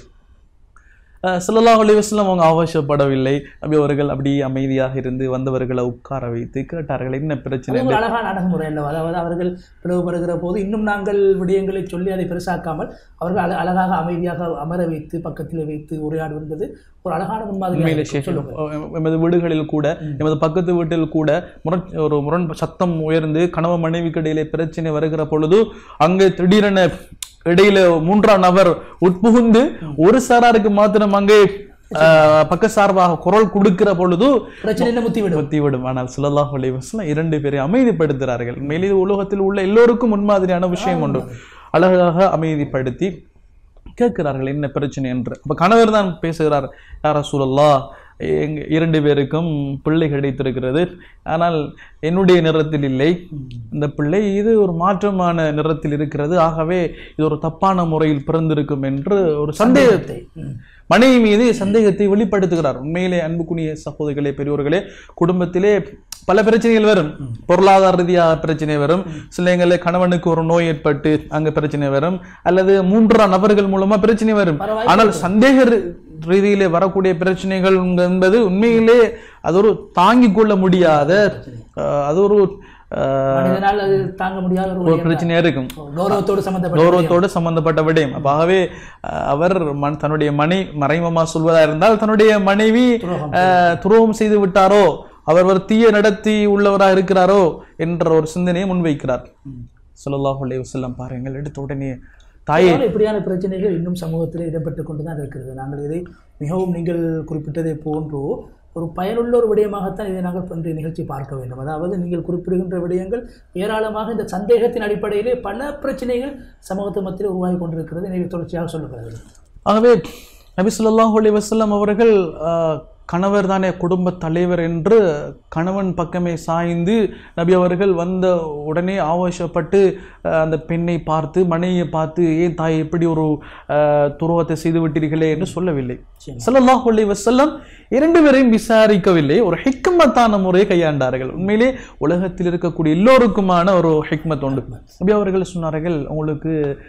C: அஹ் ஸல்லல்லாஹு அலைஹி வஸல்லம் அவங்க அவசியப்படவில்லை நபி அவர்கள் அப்படியே அமைதியாக இருந்து வந்தவர்களை உட்கார வைத்து கேட்டார்கள் என்ன பிரச்சனை
B: அது ஒரு அழகான அணுகுமுறை அல்லவா அதாவது அவர்கள் பிளவுபடுகிற போது இன்னும் நாங்கள் விடயங்களை சொல்லி அதை பெருசாக்காமல் அவர்கள் அழ- அழகாக அமைதியாக அமர வைத்து பக்கத்தில் வைத்து உரையாடுவது ஒரு அழகான
C: உண்மையிலே
B: முன்மாதிரி
C: ஷேக்
B: சொல்லுங்க
C: எமது வீடுகளில் கூட எமது பக்கத்து வீட்டில் கூட முரண் ஒரு முரண் சத்தம் உயர்ந்து கணவன் மனைவிக்கு இடையிலே பிரச்சனை வருகிற பொழுது அங்கே திடீரென இடையில மூன்றாம் நபர் உட்புகுந்து ஒரு சாராருக்கு மாத்திரம் அங்கே ஆஹ், பக்க சார்பாக குரல் கொடுக்கிற பொழுது
B: பிரச்சனை என்ன முத்தி விடும்
C: ஒத்திவிடும் ஆனால் ஸல்லல்லாஹு அலைஹி வஸல்லம் இரண்டு பேரை அமைதிப்படுத்துகிறார்கள் உண்மையிலே இது உலகத்தில் உள்ள எல்லோருக்கும் முன்மாதிரியான விஷயம் உண்டு அழகாக அமைதிப்படுத்தி கேட்கிறார்கள் என்ன பிரச்சனை என்று அப்ப கணவர் தான் பேசுகிறார் யார சூழல்லா எங்க இரண்டு பேருக்கும் பிள்ளை கிடைத்திருக்கிறது ஆனால் என்னுடைய நிறத்தில் இல்லை இந்த பிள்ளை இது ஒரு மாற்றமான நிறத்தில் இருக்கிறது ஆகவே இது ஒரு தப்பான முறையில் பிறந்திருக்கும் என்று ஒரு சந்தேகத்தை
B: ம்.
C: மனைவி மீது சந்தேகத்தை வெளிப்படுத்துகிறார் உண்மையிலே அன்புக்குரிய சகோதரிகளே பெரியோர்களே குடும்பத்திலே பல பிரச்சனைகள் வரும் பொருளாதார ரீதியாக பிரச்சனை வரும் சில இடங்களில் கணவனுக்கு ஒரு நோய் ஏற்பட்டு அங்க பிரச்சனை வரும் அல்லது மூன்றாம் நபர்கள் மூலமா பிரச்சனை வரும்
B: பரவாயில்லை.
C: ஆனால் சந்தேக ரீ- ரீதியிலே வரக்கூடிய பிரச்சனைகள் என்பது உண்மையிலே அது ஒரு தாங்கிக் கொள்ள முடியாத அஹ், அது ஒரு அஹ்,
B: மனிதனால் அது தாங்க முடியாத ஒரு
C: ஒரு
B: விடயம் தான்.
C: பிரச்சனையா இருக்கும்
B: கௌரவத்தோடு சம்பந்தப்பட்ட
C: கௌரவத்தோடு சம்பந்தப்பட்ட விடயம் அப்ப ஆகவே அஹ், அவர் மன் தன்னுடைய மனை மறைமுகமா சொல்வதா இருந்தால் தன்னுடைய மனைவி
B: துரோகம்
C: அஹ், துரோகம் செய்து விட்டாரோ அவர் ஒரு தீய நடத்தி உள்ளவராக இருக்கிறாரோ என்ற ஒரு சிந்தனையை முன்வைக்கிறார் ஸல்லல்லாஹு அலைஹி வஸல்லம் பாருங்கள் எடுத்த உடனே தாயே
B: அதனால இப்படியான பிரச்சனைகள் இன்னும் சமூகத்தில் இடம்பெற்று கொண்டு தான் இருக்கிறது நாங்கள் இதை மிகவும் நீங்கள் குறிப்பிட்டதை போன்றோ ஒரு பயனுள்ள ஒரு விடயமாகத்தான் இதை நாங்கள் இன்றைய நிகழ்ச்சி பார்க்க வேண்டும் அதாவது நீங்கள் குறிப்பிடுகின்ற விடயங்கள் ஏராளமாக இந்த சந்தேகத்தின் அடிப்படையிலே பல பிரச்சனைகள் சமூகத்து மத்தியில் உருவாகி கொண்டிருக்கிறது எனவே தொடர்ச்சியாக சொல்லுகிறது
C: ஆகவே நபி ஸல்லல்லாஹு அலைஹி வஸல்லம் அவர்கள் அஹ், கணவர் தானே குடும்ப தலைவர் என்று கணவன் பக்கமே சாய்ந்து நபி அவர்கள் வந்த உடனே ஆவேசப்பட்டு அஹ், அந்த பெண்ணை பார்த்து மனைவியை பார்த்து ஏன் தாய் இப்படி ஒரு அஹ், துரோகத்தை செய்து விட்டீர்களே என்று சொல்லவில்லை ஸல்லல்லாஹு அலைஹி வஸல்லம் இரண்டு பேரையும் விசாரிக்கவில்லை ஒரு ஹிக்மத்தான முறையை கையாண்டார்கள் உண்மையிலே உலகத்தில் இருக்கக்கூடிய எல்லோருக்குமான ஒரு ஹிக்மத் உண்டு நபி அவர்கள் சொன்னார்கள் உங்களுக்கு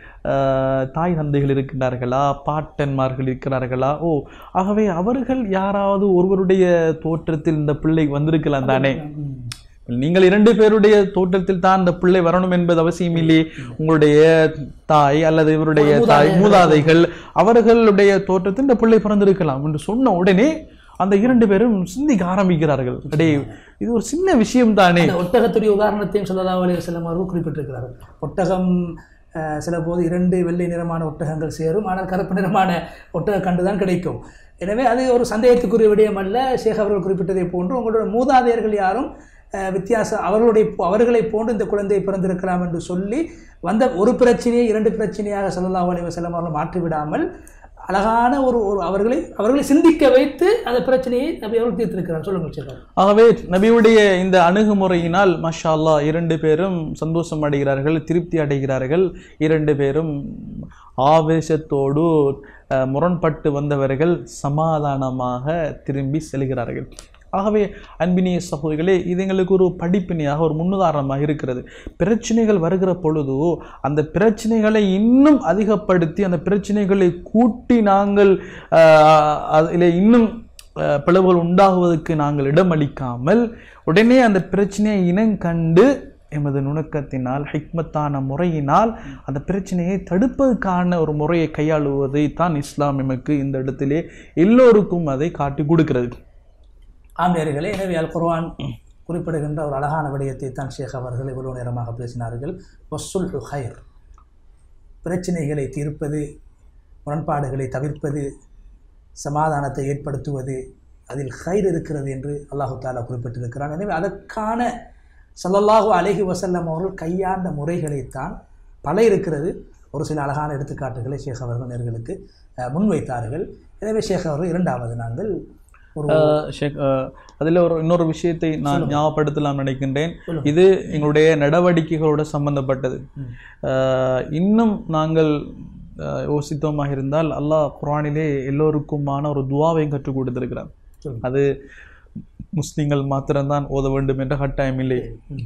C: ஆஹ், தாய் தந்தைகள் இருக்கின்றார்களா பாட்டன்மார்கள் இருக்கிறார்களா ஓ ஆகவே அவர்கள் யாராவது ஒருவருடைய தோற்றத்தில் இந்த பிள்ளை வந்திருக்கலாம் தானே நீங்கள் இரண்டு பேருடைய தோற்றத்தில் தான் இந்த பிள்ளை வரணும் என்பது அவசியம் இல்லையே உங்களுடைய தாய் அல்லது இவருடைய தாய் மூதாதைகள் அவர்களுடைய தோற்றத்தில் இந்த பிள்ளை பிறந்திருக்கலாம் என்று சொன்ன உடனே அந்த இரண்டு பேரும் சிந்திக்க ஆரம்பிக்கிறார்கள் அடே இது ஒரு சின்ன விஷயம் தானே
B: அந்த ஒட்டகத்துடைய உதாரணத்தையும் சொல்லலாம் அலைஹி வஸல்லம் அவர்கள் குறிப்பிட்டிருக்கிறார்கள் ஒட்டகம் அஹ், சில போது இரண்டு வெள்ளை நிறமான ஒட்டகங்கள் சேரும் ஆனால் கருப்பு நிறமான ஒட்டக கண்டு தான் கிடைக்கும் எனவே அது ஒரு சந்தேகத்துக்குரிய விடயம் அல்ல ஷேக் அவர்கள் குறிப்பிட்டதை போன்று உங்களோட மூதாதையர்கள் யாரும் அஹ், வித்தியாசம் அவர்களுடைய அவர்களை போன்று இந்த குழந்தை பிறந்திருக்கலாம் என்று சொல்லி வந்த ஒரு பிரச்சனையை இரண்டு பிரச்சனையாக ஸல்லல்லாஹு அலைஹி வஸல்லம் அவர்கள் மாற்றிவிடாமல் அழகான ஒரு ஒரு அவர்களை அவர்களை சிந்திக்க வைத்து அந்த பிரச்சனையை நபி அவர்கள் தீர்த்திருக்கிறார் சொல்லுங்கள் சார்
C: ஆகவே நபியுடைய இந்த அணுகுமுறையினால் மஷா அல்லாஹ் இரண்டு பேரும் சந்தோஷம் அடைகிறார்கள் திருப்தி அடைகிறார்கள் இரண்டு பேரும் ஆவேசத்தோடு அஹ், முரண்பட்டு வந்தவர்கள் சமாதானமாக திரும்பி செல்கிறார்கள் ஆகவே அன்பினிய சகோதரிகளே இது எங்களுக்கு ஒரு படிப்பினையாக ஒரு முன்னுதாரணமாக இருக்கிறது பிரச்சனைகள் வருகிற பொழுது அந்த பிரச்சனைகளை இன்னும் அதிகப்படுத்தி அந்த பிரச்சனைகளை கூட்டி நாங்கள் அஹ், அதில் இன்னும் அஹ், பிளவுகள் உண்டாகுவதற்கு நாங்கள் இடமளிக்காமல் உடனே அந்த பிரச்சனையை இனங்கண்டு எமது நுணுக்கத்தினால் ஹிக்மத்தான முறையினால் அந்த பிரச்சனையை தடுப்பதற்கான ஒரு முறையை கையாளுவதை தான் இஸ்லாம் எமக்கு இந்த இடத்திலே எல்லோருக்கும் அதை காட்டி கொடுக்கிறது
B: ஆம்பியர்களே எனவே அல் குர்ஆன் குறிப்பிடுகின்ற ஒரு அழகான விடயத்தை தான் ஷேக் அவர்கள் இவ்வளவு நேரமாக பேசினார்கள் வசுல் ஹைர் பிரச்சனைகளை தீர்ப்பது முரண்பாடுகளை தவிர்ப்பது சமாதானத்தை ஏற்படுத்துவது அதில் ஹைர் இருக்கிறது என்று அல்லாஹு தாலா குறிப்பிட்டிருக்கிறான் எனவே அதற்கான ஸல்லல்லாஹு அலைஹி வஸல்லம் அவர்கள் கையாண்ட முறைகளைத்தான் பல இருக்கிறது ஒரு சில அழகான எடுத்துக்காட்டுகளை ஷேக் அவர்கள் நேர்களுக்கு அஹ், முன்வைத்தார்கள் எனவே ஷேக் அவர்கள் இரண்டாவது நாங்கள் ஒரு
C: அஹ் ஷேக் அஹ் அதில் ஒரு இன்னொரு விஷயத்தை நான் ஞாபகப்படுத்தலாம் நினைக்கின்றேன்
B: சொல்லுங்க.
C: இது எங்களுடைய நடவடிக்கைகளோட சம்பந்தப்பட்டது அஹ் இன்னும் நாங்கள் அஹ், யோசித்தோமாக இருந்தால் அல்லாஹ் குர்ஆனிலே எல்லோருக்குமான ஒரு துவாவையும் கற்றுக் கொடுத்திருக்கிறார்
B: சொல்லுங்க.
C: அது முஸ்லிம்கள் மாத்திரம்தான் ஓத வேண்டும் என்ற கட்டாயம் இல்லை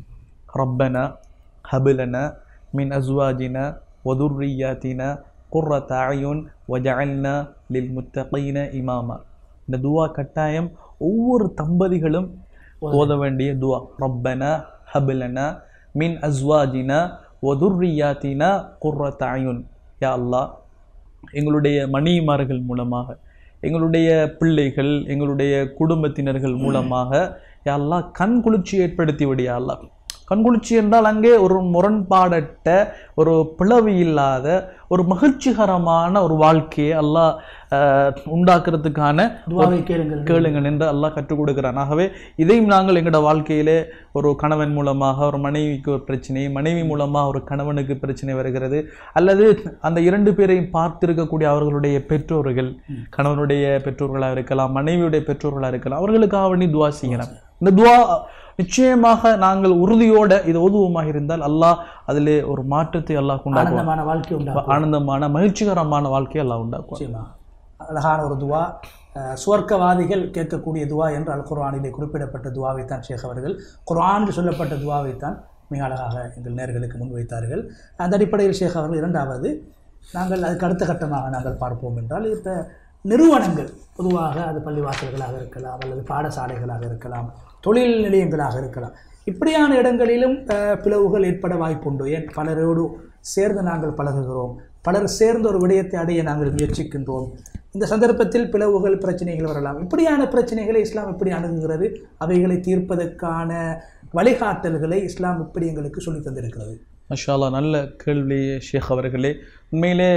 C: ரப்பன ஹபிலன மின் அஸ்வாஜின வதுர்ரியாத்தின குர்ரத் அயுன் வஜஅல்னா லில் முத்தகீன இமாமா இந்த துவா கட்டாயம் ஒவ்வொரு தம்பதிகளும் ஓத வேண்டிய துவா ரப்பன ஹபிலன மின் அஸ்வாஜின வதுர்ரியாத்தின குர்ரத் அயுன் யா அல்லாஹ் எங்களுடைய மணிமார்கள் மூலமாக எங்களுடைய பிள்ளைகள் எங்களுடைய குடும்பத்தினர்கள் மூலமாக யா அல்லாஹ் கண் குளிர்ச்சி ஏற்படுத்தி விடியா அல்லாஹ் கண் குளிர்ச்சி என்றால் அங்கே ஒரு முரண்பாடற்ற ஒரு பிளவு இல்லாத ஒரு மகிழ்ச்சிகரமான ஒரு வாழ்க்கையை அல்லாஹ் ஆஹ், உண்டாக்குறதுக்கான
B: துவாவை கேளுங்கள்
C: கேளுங்கள் என்று அல்லாஹ் கற்றுக் கொடுக்கிறான் ஆகவே இதையும் நாங்கள் எங்களோட வாழ்க்கையிலே ஒரு கணவன் மூலமாக ஒரு மனைவிக்கு ஒரு பிரச்சனை மனைவி மூலமாக ஒரு கணவனுக்கு பிரச்சனை வருகிறது அல்லது அந்த இரண்டு பேரையும் பார்த்திருக்கக்கூடிய அவர்களுடைய பெற்றோர்கள் கணவனுடைய பெற்றோர்களாக இருக்கலாம் மனைவியுடைய பெற்றோர்களாக இருக்கலாம் அவர்களுக்காக வேண்டி துவா செய்யலாம் இந்த துவா நிச்சயமாக நாங்கள் உறுதியோட இது ஓதுவமாக இருந்தால் அல்லாஹ் அதிலே ஒரு மாற்றத்தை அல்லாஹ் உண்டாக்குவான்
B: ஆனந்தமான வாழ்க்கை உண்டாகும்
C: ஆனந்தமான மகிழ்ச்சிகரமான வாழ்க்கையை அல்லாஹ் உண்டாக்குவான்
B: நிச்சயமா அழகான ஒரு துவா அஹ், சுவர்க்கவாதிகள் கேட்கக்கூடிய துவா என்று அல் குர்ஆனிலே குறிப்பிடப்பட்ட துவாவைத்தான் ஷேக் அவர்கள் குர்ஆனில் சொல்லப்பட்ட துவாவைத்தான் மிக அழகாக எங்கள் நேர்களுக்கு முன்வைத்தார்கள் அந்த அடிப்படையில் ஷேக் அவர்கள் இரண்டாவது நாங்கள் அதுக்கு அடுத்த கட்டமாக நாங்கள் பார்ப்போம் என்றால் இப்போ நிறுவனங்கள் பொதுவாக அது பள்ளிவாசல்களாக இருக்கலாம் அல்லது பாடசாலைகளாக இருக்கலாம் தொழில் நிலையங்களாக இருக்கலாம் இப்படியான இடங்களிலும் அஹ், பிளவுகள் ஏற்பட வாய்ப்புண்டு ஏன் பலரோடு சேர்ந்து நாங்கள் பழகுகிறோம் பலர் சேர்ந்து ஒரு விடயத்தை அடைய நாங்கள் முயற்சிக்கின்றோம் இந்த சந்தர்ப்பத்தில் பிளவுகள் பிரச்சனைகள் வரலாம் இப்படியான பிரச்சனைகளை இஸ்லாம் எப்படி அணுகுகிறது அவைகளை தீர்ப்பதற்கான வழிகாட்டல்களை இஸ்லாம் எப்படி எங்களுக்கு சொல்லித் தந்திருக்கிறது
C: மஷா அல்லாஹ் நல்ல கேள்வி ஷேக் அவர்களே உண்மையிலே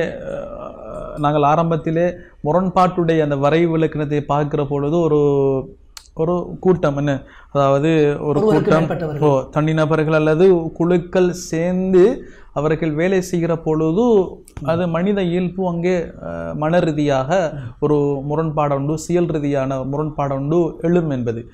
C: அஹ், நாங்கள் ஆரம்பத்திலே முரண்பாட்டுடைய அந்த வரைவு விளக்கினத்தை பார்க்கிற பொழுது ஒரு ஒரு கூட்டம் என்ன அதாவது ஒரு
B: ஒருவருக்கு
C: கூட்டம்
B: மேற்பட்டவர்கள்.
C: ஓ தனிநபர்கள் அல்லது குழுக்கள் சேர்ந்து அவர்கள் வேலை செய்கிற பொழுது அது மனித இயல்பு அங்கே அஹ், மன ரீதியாக ஒரு முரண்பாடு உண்டு செயல் ரீதியான முரண்பாடு உண்டு எழும் என்பது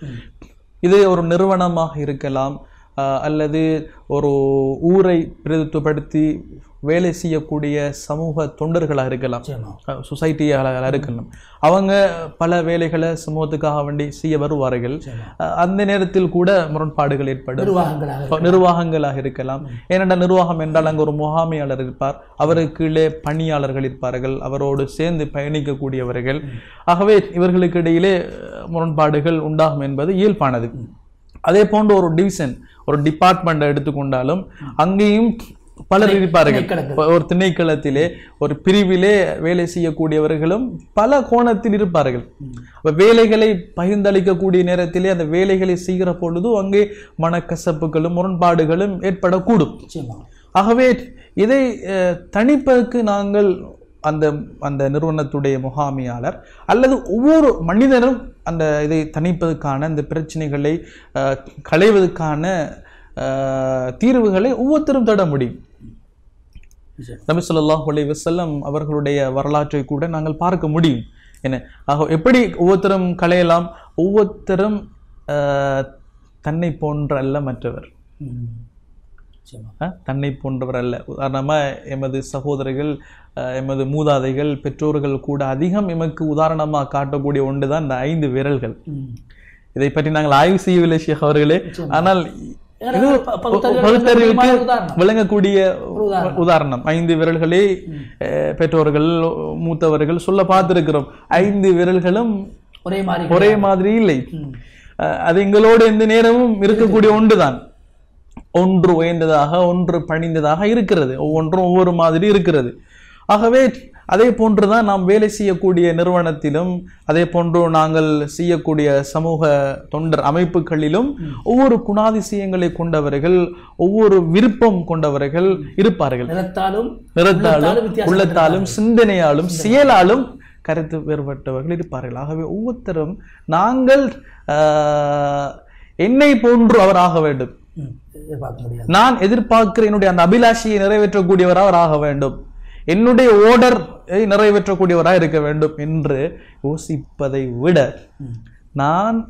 C: இது ஒரு நிறுவனமாக இருக்கலாம் அஹ், அல்லது ஒரு ஊரை பிரதித்துவப்படுத்தி வேலை செய்யக்கூடிய சமூக தொண்டர்களாக இருக்கலாம்
B: நிச்சயமா
C: சொசைட்டியாக இருக்கலாம் அவங்க பல வேலைகளை சமூகத்துக்காக வேண்டி செய்ய வருவார்கள் அஹ், அந்த நேரத்தில் கூட முரண்பாடுகள் ஏற்படும்
B: நிர்வாகங்களாக
C: நிர்வாகங்களாக இருக்கலாம் ஏனென்றால் நிர்வாகம் என்றால் அங்கே ஒரு முகாமையாளர் இருப்பார் அவருக்கு கீழே பணியாளர்கள் இருப்பார்கள் அவரோடு சேர்ந்து பயணிக்கக்கூடியவர்கள் ஆகவே இவர்களுக்கு இடையிலே அஹ், முரண்பாடுகள் உண்டாகும் என்பது இயல்பானது அதே போன்ற ஒரு டிவிஷன் ஒரு டிபார்ட்மெண்ட் எடுத்துக்கொண்டாலும் அங்கேயும் பலர் இருப்பார்கள்
B: திணைக்களங்கள்.
C: ஒரு திணைக்களத்திலே ஒரு பிரிவிலே வேலை செய்யக்கூடியவர்களும் பல கோணத்தில் இருப்பார்கள் அப்ப வேலைகளை பகிர்ந்தளிக்கக்கூடிய நேரத்திலே அந்த வேலைகளை செய்கிற பொழுது அங்கே மனக்கசப்புகளும் முரண்பாடுகளும் ஏற்படக்கூடும்
B: நிச்சயமா
C: ஆகவே இதை அஹ், தணிப்பதற்கு நாங்கள் அந்த அந்த நிறுவனத்துடைய முகாமியாளர் அல்லது ஒவ்வொரு மனிதனும் அந்த இதை தணிப்பதற்கான அந்த பிரச்சனைகளை அஹ், களைவதற்கான அஹ், தீர்வுகளை ஒவ்வொருத்தரும் தேட முடியும் நபி ஸல்லல்லாஹு அலைஹி வஸல்லம் அவர்களுடைய வரலாற்றை கூட நாங்கள் பார்க்க முடியும் என்ன ஆக எப்படி ஒவ்வொருத்தரும் கலையலாம் ஒவ்வொருத்தரும் ஆஹ், தன்னை போன்ற அல்ல மற்றவர்
B: ம். நிச்சயமா.
C: அஹ், தன்னை போன்றவர் அல்ல உதாரணமாக எமது சகோதரர்கள் அஹ், எமது மூதாதைகள் பெற்றோர்கள் கூட அதிகம் எமக்கு உதாரணமாக காட்டக்கூடிய ஒன்று தான் இந்த ஐந்து விரல்கள்
B: ம்.
C: இதை பற்றி நாங்கள் ஆய்வு செய்யவில்லை ஷேக் அவர்களே ஆனால்
B: ஏன்னா,
C: இது
B: ப- பகுத்தறிவு
C: பகுத்தறிவுக்கு
B: உதாரணம்.
C: விளங்கக்கூடிய
B: ஒரு உதாரணம்.
C: உதாரணம் ஐந்து விரல்களே அஹ், பெற்றோர்கள் மூத்தவர்கள் சொல்ல பார்த்திருக்கிறோம் ஐந்து விரல்களும்
B: ஒரே மாதிரி
C: ஒரே மாதிரி இல்லை
B: ம்.
C: அஹ், அது எங்களோடு எந்த நேரமும் இருக்கக்கூடிய ஒன்றுதான் ஒன்று உயர்ந்ததாக ஒன்று பணிந்ததாக இருக்கிறது ஒவ்வொன்றும் ஒவ்வொரு மாதிரி இருக்கிறது ஆகவே அதே போன்றுதான் நாம் வேலை செய்யக்கூடிய நிறுவனத்திலும் அதே போன்று நாங்கள் செய்யக்கூடிய சமூக தொண்டர் அமைப்புகளிலும் ஒவ்வொரு குணாதிசயங்களை கொண்டவர்கள் ஒவ்வொரு விருப்பம் கொண்டவர்கள் இருப்பார்கள்
B: நிறத்தாலும்
C: நிறத்தாலும்
B: வித்தியாசம்
C: உள்ளத்தாலும் சிந்தனையாலும் செயலாலும் கருத்து வேறுபட்டவர்கள் இருப்பார்கள் ஆகவே ஒவ்வொருத்தரும் நாங்கள் ஆஹ், என்னை போன்று அவர் ஆக வேண்டும்
B: ம். எதிர்பார்க்க முடியாது
C: நான் எதிர்பார்க்கிற என்னுடைய அந்த அபிலாஷையை நிறைவேற்றக்கூடியவராக அவர் ஆக வேண்டும் என்னுடைய ஓர்டர் நிறைவேற்றக்கூடியவராக இருக்க வேண்டும் என்று யோசிப்பதை விட நான்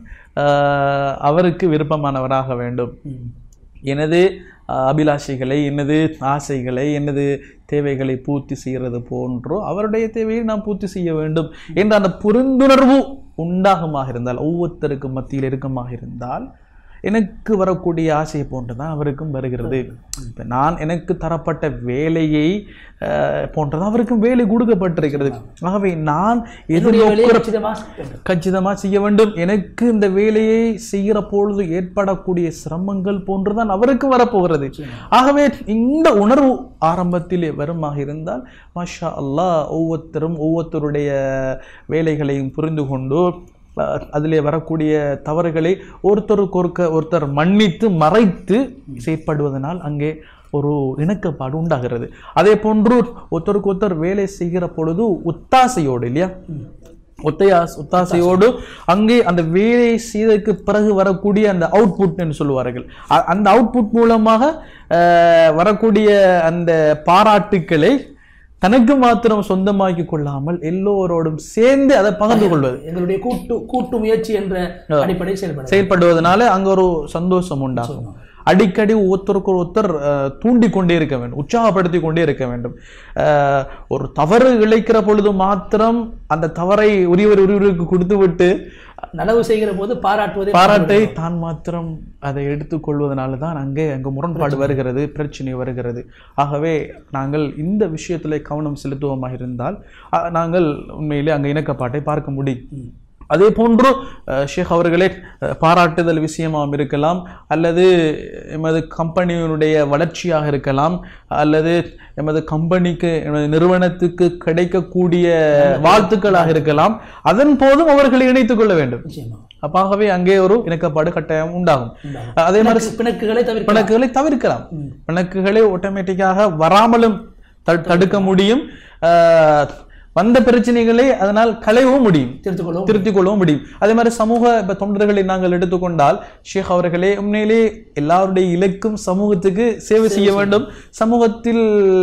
C: ஆஹ், அவருக்கு விருப்பமானவராக வேண்டும்
B: ம்.
C: எனது அஹ், அபிலாஷைகளை எனது ஆசைகளை எனது தேவைகளை பூர்த்தி செய்கிறது போன்றோ அவருடைய தேவையை நாம் பூர்த்தி செய்ய வேண்டும் என்ற அந்த புரிந்துணர்வு உண்டாகமாக இருந்தால் ஒவ்வொருத்தருக்கும் மத்தியில் இருக்கமாக இருந்தால் எனக்கு வரக்கூடிய ஆசையை போன்றுதான் அவருக்கும் வருகிறது இப்ப நான் எனக்கு தரப்பட்ட வேலையை அஹ், போன்றுதான் அவருக்கும் வேலை கொடுக்கப்பட்டிருக்கிறது ஆகவே நான்
B: என்னுடைய வேலையை
C: எதிர்நோக்கிற
B: கச்சிதமா செய்ய வேண்டும்.
C: கச்சிதமா செய்ய வேண்டும் எனக்கு இந்த வேலையை செய்கிற பொழுது ஏற்படக்கூடிய சிரமங்கள் போன்றுதான் அவருக்கு வரப்போகிறது ஆகவே இந்த உணர்வு ஆரம்பத்திலே வருமாக இருந்தால் மாஷா அல்லாஹ் ஒவ்வொருத்தரும் ஒவ்வொருத்தருடைய வேலைகளையும் புரிந்து கொண்டு அஹ், அதிலே வரக்கூடிய தவறுகளை ஒருத்தருக்கு ஒருக்க ஒருத்தர் மன்னித்து மறைத்து செயற்படுவதனால் அங்கே ஒரு இணக்கப்பாடு உண்டாகிறது அதே போன்று ஒருத்தருக்கு ஒருத்தர் வேலை செய்கிற பொழுது ஒத்தாசையோடு இல்லையா ஒத்தையாஸ் ஒத்தாசையோடு அங்கே அந்த வேலை செய்ததற்கு பிறகு வரக்கூடிய அந்த அவுட்புட்னு சொல்லுவார்கள் அ- அந்த அவுட்புட் மூலமாக அஹ், வரக்கூடிய அந்த பாராட்டுக்களை தனக்கு மாத்திரம் சொந்தமாக்கி கொள்ளாமல் எல்லோரோடும் சேர்ந்து அதை பகிர்ந்து கொள்வது
B: எங்களுடைய கூட்டு கூட்டு முயற்சி என்ற அடிப்படையில் செயல்பட
C: செயல்படுவதனால அங்க ஒரு சந்தோஷம் உண்டாகும் அடிக்கடி ஒருத்தருக்கு ஒருத்தர் அஹ், தூண்டிக் கொண்டே இருக்க வேண்டும் உற்சாகப்படுத்தி கொண்டே இருக்க வேண்டும் அஹ், ஒரு தவறு இழைக்கிற பொழுது மாத்திரம் அந்த தவறை உரியவர் உரியவருக்கு கொடுத்து விட்டு
B: நனவு செய்கிற போது பாராட்டுவதை
C: பாராட்டை தான் மாத்திரம் அதை எடுத்துக்கொள்வதனால தான் அங்கே அங்கே முரண்பாடு வருகிறது பிரச்சனை வருகிறது ஆகவே நாங்கள் இந்த விஷயத்தில் கவனம் செலுத்துவோமாக இருந்தால் அஹ், நாங்கள் உண்மையிலே அங்கே இணக்கப்பாட்டை பார்க்க முடியும் அதே போன்று அஹ், ஷேக் அவர்களே அஹ், பாராட்டுதல் விஷயமாகவும் இருக்கலாம் அல்லது எமது கம்பெனியினுடைய வளர்ச்சியாக இருக்கலாம் அல்லது எமது கம்பெனிக்கு எமது நிறுவனத்துக்கு கிடைக்கக்கூடிய வாழ்த்துக்களாக இருக்கலாம் அதன் போதும் அவர்களை இணைத்துக் கொள்ள வேண்டும்
B: நிச்சயமா
C: அப்பாகவே அங்கே ஒரு இணக்கப்பாடு கட்டாயம் உண்டாகும்
B: உண்டாகும்.
C: அதே மாதிரி
B: பிணக்கு- பிணக்குகளை தவிர்க்க
C: பிணக்குகளை தவிர்க்கலாம் பிணக்குகளை ஆட்டோமேட்டிக்காக வராமலும் த- தடுக்க முடியும் ஆஹ், வந்த பிரச்சனைகளை அதனால் களையவும் முடியும்
B: திருத்திக் கொள்ளும்
C: திருத்திக் கொள்ளவும் முடியும் அதே மாதிரி சமூக இப்ப தொண்டர்களை நாங்கள் எடுத்துக்கொண்டால் ஷேக் அவர்களே உண்மையிலே எல்லாருடைய இலக்கும் சமூகத்துக்கு சேவை செய்ய வேண்டும் சமூகத்தில்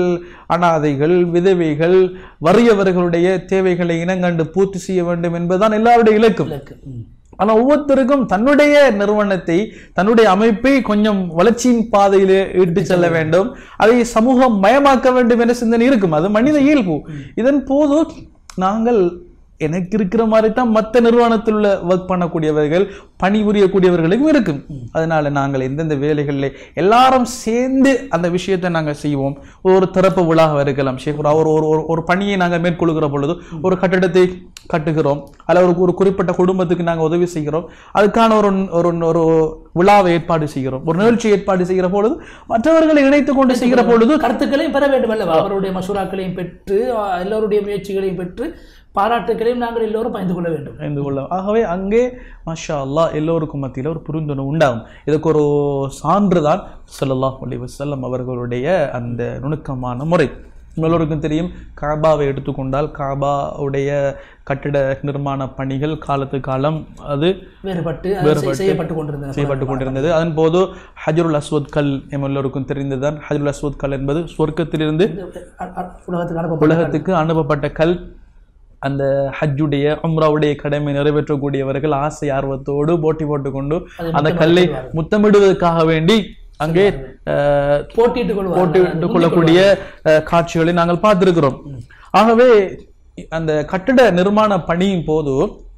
C: அனாதைகள் விதவைகள் வறியவர்களுடைய தேவைகளை இனங்கண்டு பூர்த்தி செய்ய வேண்டும் என்பதுதான் எல்லாருடைய இலக்கும்
B: இலக்கு ம்.
C: ஆனா ஒவ்வொருத்தருக்கும் தன்னுடைய நிறுவனத்தை தன்னுடைய அமைப்பை கொஞ்சம் வளர்ச்சியின் பாதையிலே இட்டு செல்ல வேண்டும் அதை சமூகம் மயமாக்க வேண்டும் என்ற சிந்தனை இருக்கும் அது மனித இயல்பு இதன் போது நாங்கள் எனக்கு இருக்கிற மாதிரி தான் மற்ற நிறுவனத்தில் உள்ள ஒர்க் பண்ணக்கூடியவர்கள் பணிபுரியக்கூடியவர்களுக்கும் இருக்கும் அதனால நாங்கள் எந்தெந்த வேலைகளில் எல்லாரும் சேர்ந்து அந்த விஷயத்தை நாங்கள் செய்வோம் ஒரு திறப்பு விழாக இருக்கலாம் ஷேகுரா ஒரு ஒரு ஒரு- ஒரு பணியை நாங்கள் மேற்கொள்கிற பொழுது ஒரு கட்டிடத்தை கட்டுகிறோம் அல்ல ஒரு ஒரு குறிப்பிட்ட குடும்பத்துக்கு நாங்கள் உதவி செய்கிறோம் அதுக்கான ஒரு ஒரு ஒரு விழாவை ஏற்பாடு செய்கிறோம் ஒரு நிகழ்ச்சி ஏற்பாடு செய்கிற பொழுது மற்றவர்களை இணைத்துக் கொண்டு செய்கிற பொழுது
B: கருத்துக்களையும் பெற வேண்டும் அல்லவா அவருடைய மசூராக்களையும் பெற்று அஹ், எல்லோருடைய முயற்சிகளையும் பெற்று பாராட்டுகளையும் நாங்கள் எல்லோரும் பகிர்ந்து கொள்ள வேண்டும்
C: அறிந்து கொள்ள ஆகவே அங்கே மாஷா அல்லாஹ் எல்லோருக்கும் மத்தியில் ஒரு புரிந்துணர்வு உண்டாகும் இதுக்கு ஒரு சான்றுதான் ஸல்லல்லாஹு அலைஹி வஸல்லம் அவர்களுடைய அந்த நுணுக்கமான முறை எல்லோருக்கும் தெரியும் காபாவை எடுத்துக்கொண்டால் காபாவுடைய கட்டிட நிர்மாண பணிகள் காலத்து காலம் அது
B: வேறுபட்டு அது செய்- செய்யப்பட்டு கொண்டிருந்தது
C: செய்யப்பட்டு கொண்டிருந்தது அதன் போது ஹஜருல் அஸ்வத் கல் எம் எல்லோருக்கும் தெரிந்ததுதான் ஹஜருல் அஸ்வத் கல் என்பது சொர்க்கத்திலிருந்து
B: அ- அ- உலகத்துக்கு அனுப்பப்பட்ட
C: உலகத்துக்கு அனுப்பப்பட்ட கல் அந்த ஹஜ்ஜுடைய உம்ராவுடைய கடமை நிறைவேற்றக்கூடியவர்கள் ஆசை ஆர்வத்தோடு போட்டி போட்டுக்கொண்டு அந்த கல்லை முத்தமிடுவதற்காக வேண்டி அங்கே அஹ்,
B: போட்டியிட்டுக் கொள்வார்கள்
C: போட்டியிட்டுக் கொள்ளக்கூடிய அஹ், காட்சிகளை நாங்கள் பார்த்திருக்கிறோம் ஆகவே அந்த கட்டிட நிர்மாண பணியின் போது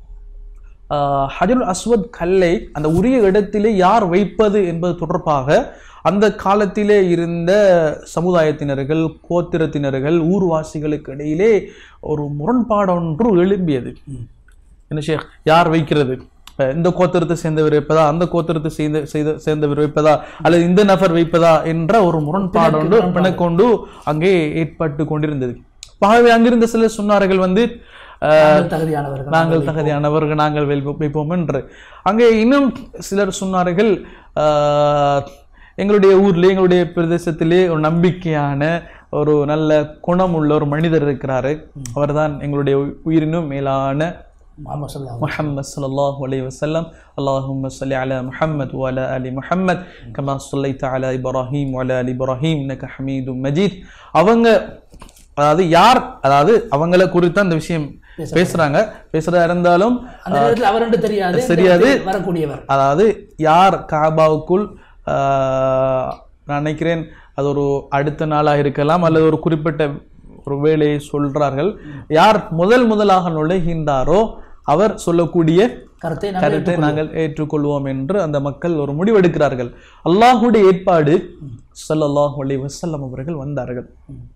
C: ஆஹ், ஹஜருல் அஸ்வத் கல்லை அந்த உரிய இடத்திலே யார் வைப்பது என்பது தொடர்பாக அந்த காலத்திலே இருந்த சமுதாயத்தினர்கள் கோத்திரத்தினர்கள் ஊர்வாசிகளுக்கு இடையிலே ஒரு முரண்பாடு ஒன்று எழும்பியது என்ன ஷேக் யார் வைக்கிறது அஹ் இந்த கோத்திரத்தை சேர்ந்தவர் வைப்பதா அந்த கோத்திரத்தை சேர்ந்த செய்த சேர்ந்தவர் வைப்பதா அல்லது இந்த நபர் வைப்பதா என்ற ஒரு முரண்பாடு ஒன்று பிணக்கொண்டு அங்கே ஏற்பட்டு கொண்டிருந்தது ஆகவே அங்கிருந்த சிலர் சொன்னார்கள் வந்து அஹ்,
B: நாங்கள் தகுதியானவர்கள்
C: நாங்கள் தகுதியானவர்கள் நாங்கள் வைப்போம் வைப்போம் என்று அங்கே இன்னும் சிலர் சொன்னார்கள் ஆஹ், எங்களுடைய ஊர்ல எங்களுடைய பிரதேசத்திலே ஒரு நம்பிக்கையான ஒரு நல்ல குணம் உள்ள ஒரு மனிதர் இருக்கிறாரு அவர்தான் எங்களுடைய உ- உயிரினும் மேலான
B: முகமது ஸல்லல்லாஹு
C: முஹம்மது ஸல்லல்லாஹு அலைஹி வஸல்லம் அல்லாஹும்ம ஸல்லி அலா முஹம்மத் வ அலா அலி முஹம்மத் கமா ஸல்லைத அலா இப்ராஹீம் வ அலா அலி இப்ராஹீம் இன்னக ஹமீதும் மஜீத் அவங்க அதாவது யார் அதாவது அவங்கள குறித்து அந்த விஷயம் பேசுறாங்க பேசுறதா இருந்தாலும்
B: அந்த நேரத்தில் அவர் என்று தெரியாது இந்த
C: தெரியாது.
B: இடத்தில் வரக்கூடியவர்
C: அதாவது யார் காபாவுக்குள் ஆஹ், நான் நினைக்கிறேன் அது ஒரு அடுத்த நாளாக இருக்கலாம் அல்லது ஒரு குறிப்பிட்ட ஒரு வேலையை சொல்றார்கள் யார் முதல் முதலாக நுழைகின்றாரோ அவர் சொல்லக்கூடிய
B: கருத்தை நாங்கள்
C: கருத்தை நாங்கள் ஏற்றுக்கொள்வோம் என்று அந்த மக்கள் ஒரு முடிவெடுக்கிறார்கள் அல்லாஹுடைய ஏற்பாடு ஸல்லல்லாஹு அலைஹி வஸல்லம் அவர்கள் வந்தார்கள்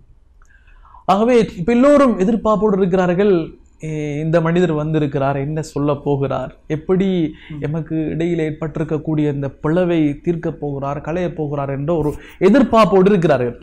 C: ஆகவே இப்ப எல்லோரும் எதிர்பார்ப்போடு இருக்கிறார்கள் ஏ, இந்த மனிதர் வந்திருக்கிறார் என்ன சொல்ல போகிறார் எப்படி எமக்கு இடையில் ஏற்பட்டிருக்கக்கூடிய இந்த பிளவை தீர்க்க போகிறார் களைய போகிறார் என்ற ஒரு எதிர்பார்ப்போடு இருக்கிறார்கள்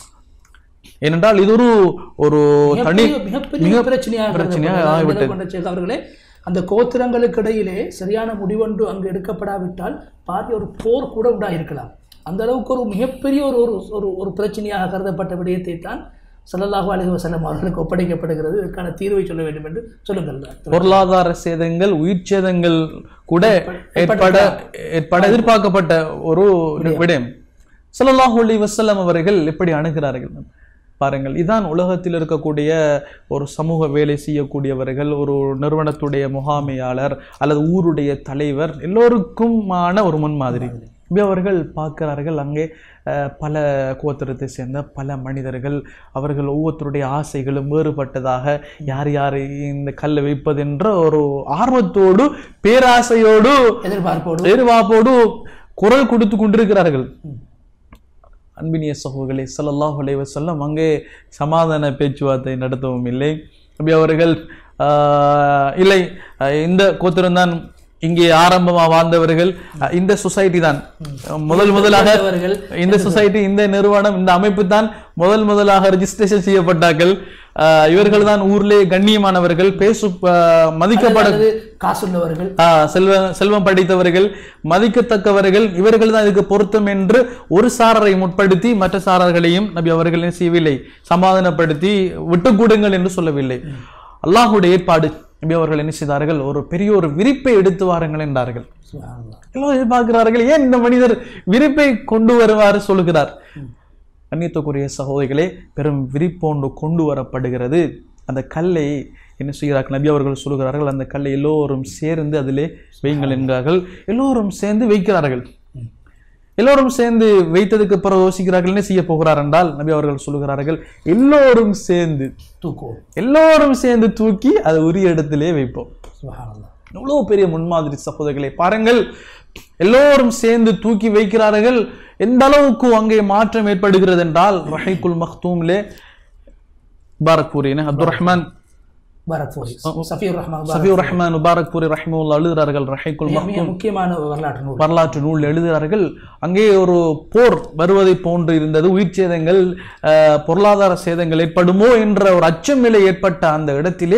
C: ஏனென்றால் இது ஒரு ஒரு தனி
B: மிகப்பெரிய- மிகப்பெரிய பிரச்சனையாக
C: பிரச்சனையாக
B: கருதப்படுகிறது.
C: ஆகிவிட்டது.
B: கொண்ட சேக் அவர்களே அந்த கோத்திரங்களுக்கு இடையிலே சரியான முடிவொன்று அங்கு எடுக்கப்படாவிட்டால் பாரிய ஒரு போர் கூட உண்டாயிருக்கலாம் அந்த அளவுக்கு ஒரு மிகப்பெரிய ஒரு ஒரு ஒரு ஒரு பிரச்சனையாக கருதப்பட்ட விடயத்தை தான் ஸல்லல்லாஹு அலைஹி வஸல்லம் அவர்களுக்கு ஒப்படைக்கப்படுகிறது இதற்கான தீர்வை சொல்ல வேண்டும் என்று சொல்லுங்கள்
C: பொருளாதார சேதங்கள் உயிர் சேதங்கள் கூட ஏற்பட ஏற்பட எதிர்பார்க்கப்பட்ட ஒரு விடயம் ஸல்லல்லாஹு அலைஹி வஸல்லம் அவர்கள் எப்படி அணுகிறார்கள் பாருங்கள் இதான் உலகத்தில் இருக்கக்கூடிய ஒரு சமூக வேலை செய்யக்கூடியவர்கள் ஒரு நிறுவனத்துடைய முகாமையாளர் அல்லது ஊருடைய தலைவர் எல்லோருக்குமான ஒரு முன்மாதிரி இப்படி அவர்கள் பார்க்கிறார்கள் அங்கே அஹ், பல கோத்திரத்தை சேர்ந்த பல மனிதர்கள் அவர்கள் ஒவ்வொருத்தருடைய ஆசைகளும் வேறுபட்டதாக யார் யார் இந்த கல்லை வைப்பது என்ற ஒரு ஆர்வத்தோடு பேராசையோடு
B: எதிர்பார்ப்போடு
C: எதிர்பார்ப்போடு குரல் கொடுத்து கொண்டிருக்கிறார்கள் அன்பினிய சகோதரர்களே ஸல்லல்லாஹு அலைஹி வஸல்லம் அங்கே சமாதான பேச்சுவார்த்தை நடத்தவும் இல்லை நபி அவர்கள் ஆஹ், இல்லை அஹ், இந்த கோத்திரம்தான் இங்கே ஆரம்பமா வாழ்ந்தவர்கள் அஹ், இந்த சொசைட்டி தான் முதல் முதலாக
B: அவர்கள்
C: இந்த சொசைட்டி இந்த நிறுவனம் இந்த அமைப்பு தான் முதல் முதலாக ரெஜிஸ்ட்ரேஷன் செய்யப்பட்டார்கள் ஆஹ், இவர்கள் தான் ஊர்லே கண்ணியமானவர்கள் பேசு ஆஹ், மதிக்கப்பட
B: அல்லது காசுள்ளவர்கள்
C: ஆ, செல்வ செல்வம் படித்தவர்கள் மதிக்கத்தக்கவர்கள் இவர்கள் தான் இதுக்கு பொருத்தம் என்று ஒரு சாரரை முற்படுத்தி மற்ற சாரர்களையும் நபி அவர்கள் என்ன செய்யவில்லை சமாதானப்படுத்தி விட்டுக் கொடுங்கள் என்று சொல்லவில்லை அல்லாஹுடைய ஏற்பாடு நபி அவர்கள் என்ன செய்தார்கள் ஒரு பெரிய ஒரு விரிப்பை எடுத்து வாருங்கள் என்றார்கள்
B: சுப்ஹானல்லாஹ்.
C: எல்லோரும் எதிர்பார்க்கிறார்கள் ஏன் இந்த மனிதர் விரிப்பை கொண்டு வருவாறு சொல்லுகிறார் கண்ணியத்துக்குரிய சகோதரிகளே பெரும் விரிப்போண்டு கொண்டு வரப்படுகிறது அந்த கல்லை என்ன செய்கிறார்கள் நபி அவர்கள் சொல்லுகிறார்கள் அந்த கல்லை எல்லோரும் சேர்ந்து அதிலே வையுங்கள் என்கிறார்கள் எல்லோரும் சேர்ந்து வைக்கிறார்கள் எல்லோரும் சேர்ந்து வைத்ததுக்கு பிறகு யோசிக்கிறார்கள் என்ன செய்ய போகிறார் என்றால் நபி அவர்கள் சொல்லுகிறார்கள் எல்லோரும் சேர்ந்து
B: தூக்குவோம்
C: எல்லோரும் சேர்ந்து தூக்கி அதை உரிய இடத்திலே வைப்போம்
B: சுப்ஹானல்லாஹ்.
C: எவ்வளவு பெரிய முன்மாதிரி சகோதரர்களை பாருங்கள் எல்லோரும் சேர்ந்து தூக்கி வைக்கிறார்கள் எந்த அளவுக்கு அங்கே மாற்றம் ஏற்படுகிறது என்றால் ரஹைக்குல் மக்தூம்லே பாரக்பூரி என்ன அப்துல் ரஹ்மான்
B: பரத்பூரி சஃபியுர் ரஹ்மான் பாரத்.
C: சஃபியூர் ரஹ்மான் முபாரக்பூரி ரஹ்முல்லா எழுதுகிறார்கள் ரஹைக்குல்
B: மிக- மிக முக்கியமான ஒரு வரலாற்று நூல்
C: வரலாற்று நூல் எழுதுகிறார்கள் அங்கே ஒரு போர் வருவதை போன்று இருந்தது உயிர் சேதங்கள் அஹ், பொருளாதார சேதங்கள் ஏற்படுமோ என்ற ஒரு அச்சம் நிலை ஏற்பட்ட அந்த இடத்திலே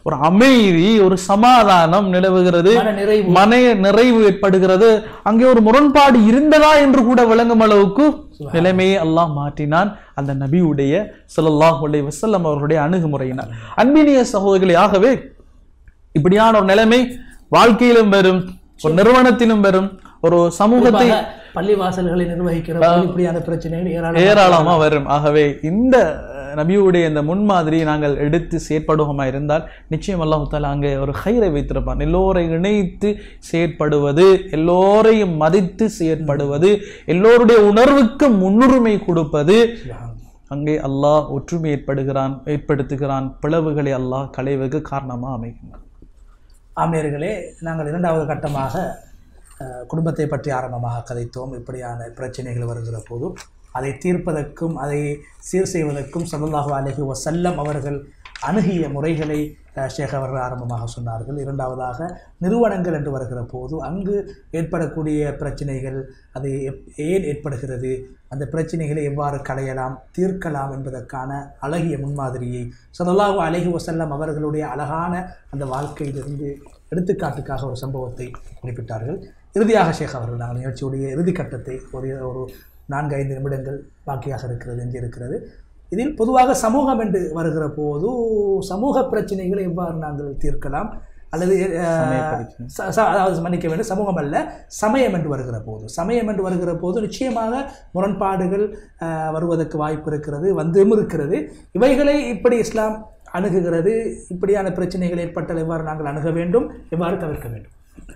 C: ஒரு அமைதி ஒரு சமாதானம் நிலவுகிறது
B: மன நிறைவு
C: மன நிறைவு ஏற்படுகிறது அங்கே ஒரு முரண்பாடு இருந்ததா என்று கூட விளங்கும் அளவுக்கு நிலைமையை அல்லாஹ் மாற்றினான் அந்த நபியுடைய ஸல்லல்லாஹு அலைஹி வஸல்லம் அவர்களுடைய அணுகுமுறையினார் அன்பினிய சகோதரிகளே ஆகவே இப்படியான ஒரு நிலைமை வாழ்க்கையிலும் வரும் ஒரு நிறுவனத்திலும் வரும் ஒரு சமூகத்தை
B: குறிப்பாக பள்ளி வாசல்களை நிர்வகிக்கிற போது இப்படியான பிரச்சனைகள் ஏராளம்
C: ஏராளமா வரும் ஆகவே இந்த அஹ், நபியுடைய இந்த முன்மாதிரி நாங்கள் எடுத்து செயற்படுவோமா இருந்தால் நிச்சயம் அல்லாஹு தாலா அங்கே ஒரு ஹைரை வைத்திருப்பான் எல்லோரை இணைத்து செயற்படுவது எல்லோரையும் மதித்து செயற்படுவது எல்லோருடைய உணர்வுக்கு முன்னுரிமை கொடுப்பது அங்கே அல்லாஹ் ஒற்றுமை ஏற்படுகிறான் ஏற்படுத்துகிறான் பிளவுகளை அல்லாஹ் களைவுக்கு காரணமா அமைகின்றான்
B: ஆமியர்களே நாங்கள் இரண்டாவது கட்டமாக அஹ், குடும்பத்தை பற்றி ஆரம்பமாக கதைத்தோம் இப்படியான பிரச்சனைகள் வருகிற போது அதை தீர்ப்பதற்கும் அதை சீர் செய்வதற்கும் சல்லல்லாஹு அலைஹி வஸல்லம் அவர்கள் அணுகிய முறைகளை அஹ், ஷேக் அவர்கள் ஆரம்பமாக சொன்னார்கள் இரண்டாவதாக நிறுவனங்கள் என்று வருகிற போது அங்கு ஏற்படக்கூடிய பிரச்சனைகள் அது எப்- ஏன் ஏற்படுகிறது அந்த பிரச்சனைகளை எவ்வாறு களையலாம் தீர்க்கலாம் என்பதற்கான அழகிய முன்மாதிரியை ஸல்லல்லாஹு அலைஹி வஸல்லம் அவர்களுடைய அழகான அந்த வாழ்க்கையிலிருந்து எடுத்துக்காட்டுக்காக ஒரு சம்பவத்தை குறிப்பிட்டார்கள் இறுதியாக ஷேக் அவர்கள் நாங்கள் நிகழ்ச்சியுடைய இறுதி கட்டத்தை ஒரு ஒரு நான்கு ஐந்து நிமிடங்கள் பாக்கியாக இருக்கிறது எங்கே இருக்கிறது இதில் பொதுவாக சமூகம் என்று வருகிற போது சமூக பிரச்சனைகளை எவ்வாறு நாங்கள் தீர்க்கலாம் அல்லது அஹ், ச- ச- அதாவது மன்னிக்க வேண்டும் சமூகம் அல்ல சமயம் என்று வருகிற போது சமயம் என்று வருகிற போது நிச்சயமாக முரண்பாடுகள் அஹ், வருவதற்கு வாய்ப்பு இருக்கிறது வந்தும் இருக்கிறது இவைகளை இப்படி இஸ்லாம் அணுகுகிறது இப்படியான பிரச்சனைகள் ஏற்பட்டால் எவ்வாறு நாங்கள் அணுக வேண்டும் எவ்வாறு தவிர்க்க வேண்டும்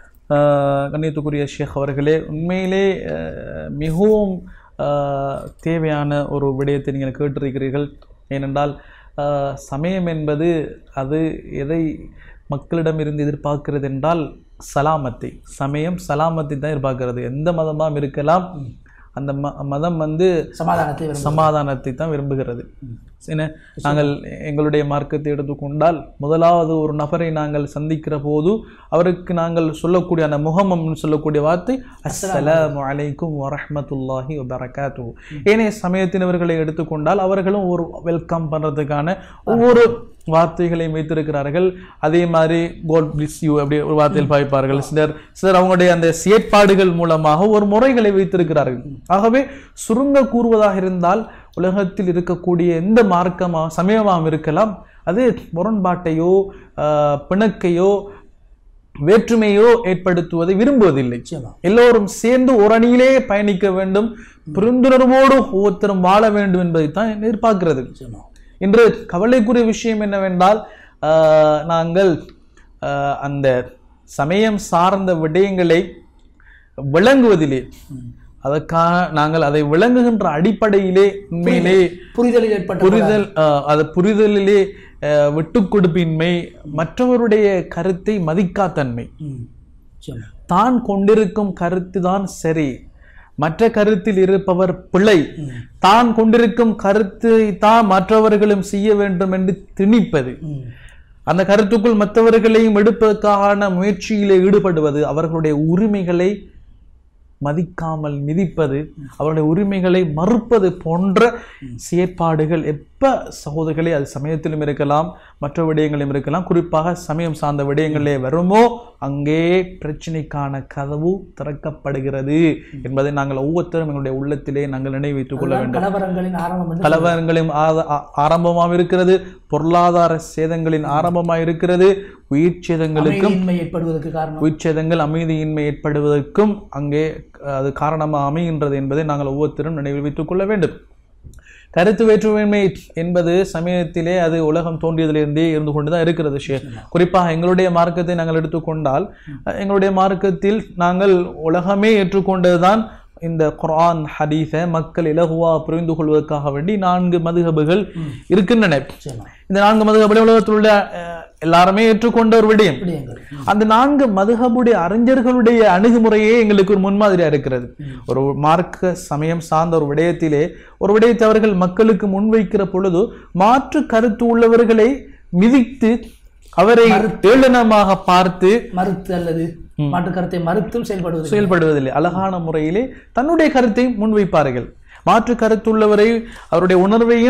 C: ஆஹ் கண்ணியத்துக்குரிய ஷேக் அவர்களே உண்மையிலே ஆஹ் மிகவும் ஆஹ் தேவையான ஒரு விடயத்தை நீங்கள் கேட்டிருக்கிறீர்கள் ஏனென்றால் ஆஹ் சமயம் என்பது அது எதை மக்களிடமிருந்து எதிர்பார்க்கிறது என்றால் சலாமத்தை சமயம் சலாமத்தை தான் எதிர்பார்க்கிறது எந்த மதமாக இருக்கலாம் அந்த ம மதம் வந்து
B: சமாதானத்தை விரும்ப
C: சமாதானத்தை தான் விரும்புகிறது என்ன நாங்கள் எங்களுடைய மார்க்கத்தை எடுத்துக்கொண்டால் முதலாவது ஒரு நபரை நாங்கள் சந்திக்கிற போது அவருக்கு நாங்கள் சொல்லக்கூடிய அந்த முகமம்னு சொல்லக்கூடிய வார்த்தை அஸ்ஸலாமு அலைக்கும் வரஹ்மத்துல்லாஹி வபரகாத்து ஏனைய சமயத்தினவர்களை எடுத்துக்கொண்டால் அவர்களும் ஒரு வெல்கம் பண்றதுக்கான ஒவ்வொரு வார்த்தைகளையும் வைத்திருக்கிறார்கள் அதே மாதிரி கோட் பிளிஸ் யூ அப்படி ஒரு வார்த்தையில் பாய்ப்பார்கள் சிலர் சிலர் அவங்களுடைய அந்த செயற்பாடுகள் மூலமாக ஒரு முறைகளை வைத்திருக்கிறார்கள் ஆகவே சுருங்க கூறுவதாக இருந்தால் உலகத்தில் இருக்கக்கூடிய எந்த மார்க்கமா சமயமாகவும் இருக்கலாம் அது முரண்பாட்டையோ ஆஹ், பிணக்கையோ வேற்றுமையோ ஏற்படுத்துவதை விரும்புவதில்லை
B: நிச்சயமா
C: எல்லோரும் சேர்ந்து ஒரு அணியிலே பயணிக்க வேண்டும் புரிந்துணர்வோடு ஒவ்வொருத்தரும் வாழ வேண்டும் என்பதைத்தான் எதிர்பார்க்கிறது
B: நிச்சயமா
C: இன்று கவலைக்குரிய விஷயம் என்னவென்றால் ஆஹ், நாங்கள் ஆஹ், அந்த சமயம் சார்ந்த விடயங்களை விளங்குவதிலே அதற்காக நாங்கள் அதை விளங்குகின்ற அடிப்படையிலே உண்மையிலே
B: புரிதலில் ஏற்பட்ட
C: புரிதல் ஆஹ், அது புரிதலிலே ஆஹ், விட்டுக் கொடுப்பின்மை மற்றவருடைய கருத்தை மதிக்காத்தன்மை
B: ம். நிச்சயமா
C: தான் கொண்டிருக்கும் கருத்து தான் சரி மற்ற கருத்தில் இருப்பவர் பிழை தான் கொண்டிருக்கும் கருத்தை தான் மற்றவர்களும் செய்ய வேண்டும் என்று திணிப்பது
B: ம்.
C: அந்த கருத்துக்குள் மற்றவர்களையும் எடுப்பதற்கான முயற்சியிலே ஈடுபடுவது அவர்களுடைய உரிமைகளை மதிக்காமல் மிதிப்பது அவருடைய உரிமைகளை மறுப்பது போன்ற செயற்பாடுகள் எப்ப சகோதரர்களே அது சமயத்திலும் இருக்கலாம் மற்ற விடயங்களிலும் இருக்கலாம் குறிப்பாக சமயம் சார்ந்த விடயங்களிலே வருமோ அங்கே பிரச்சனைக்கான கதவு திறக்கப்படுகிறது என்பதை நாங்கள் ஒவ்வொருத்தரும் எங்களுடைய உள்ளத்திலே நாங்கள் நினைவைத்துக் கொள்ள வேண்டும்
B: கலவரங்களின் ஆரம்பம் என்று
C: கலவரங்களின் ஆத- ஆ- ஆரம்பமாக இருக்கிறது பொருளாதார சேதங்களின் ஆரம்பமாக இருக்கிறது உயிர் சேதங்களுக்கு
B: அமைதியின்மை ஏற்படுவதற்கு காரணம்
C: உயிர் சேதங்கள் அமைதியின்மை ஏற்படுவதற்கும் அங்கே அஹ், அது காரணமாக அமைகின்றது என்பதை நாங்கள் ஒவ்வொருத்தரும் நினைவில் வைத்துக் கொள்ள வேண்டும் கருத்து வேற்றுமைமை என்பது சமயத்திலே அது உலகம் தோன்றியதிலிருந்தே இருந்து கொண்டு தான் இருக்கிறது ஷே குறிப்பாக எங்களுடைய மார்க்கத்தை நாங்கள் எடுத்துக்கொண்டால் அஹ், எங்களுடைய மார்க்கத்தில் நாங்கள் உலகமே ஏற்றுக்கொண்டதுதான் இந்த குர்ஆன் ஹதீஸை மக்கள் இலகுவா புரிந்து கொள்வதற்காக வேண்டி நான்கு மதுகபுகள் இருக்கின்றன
B: நிச்சயமா
C: இந்த நான்கு மதுகபுகள் உலகத்தில் உள்ள அஹ், எல்லாருமே ஏற்றுக்கொண்ட ஒரு விடயம்
B: விடயங்கள்
C: அந்த நான்கு மதுஹபுடைய அறிஞர்களுடைய அணுகுமுறையே எங்களுக்கு ஒரு முன்மாதிரியா இருக்கிறது ஒரு மார்க்க சமயம் சார்ந்த ஒரு விடயத்திலே ஒரு விடயத்தை அவர்கள் மக்களுக்கு முன்வைக்கிற பொழுது மாற்று கருத்து உள்ளவர்களை மிதித்து அவரை ஏளனமாக பார்த்து
B: மறுத்து அல்லது மாற்று கருத்தை மறுத்தும் செயல்படுவது
C: செயல்படுவதில்லை அழகான முறையிலே தன்னுடைய கருத்தை முன்வைப்பார்கள் மாற்று கருத்துள்ளவரை அவருடைய உணர்வையும்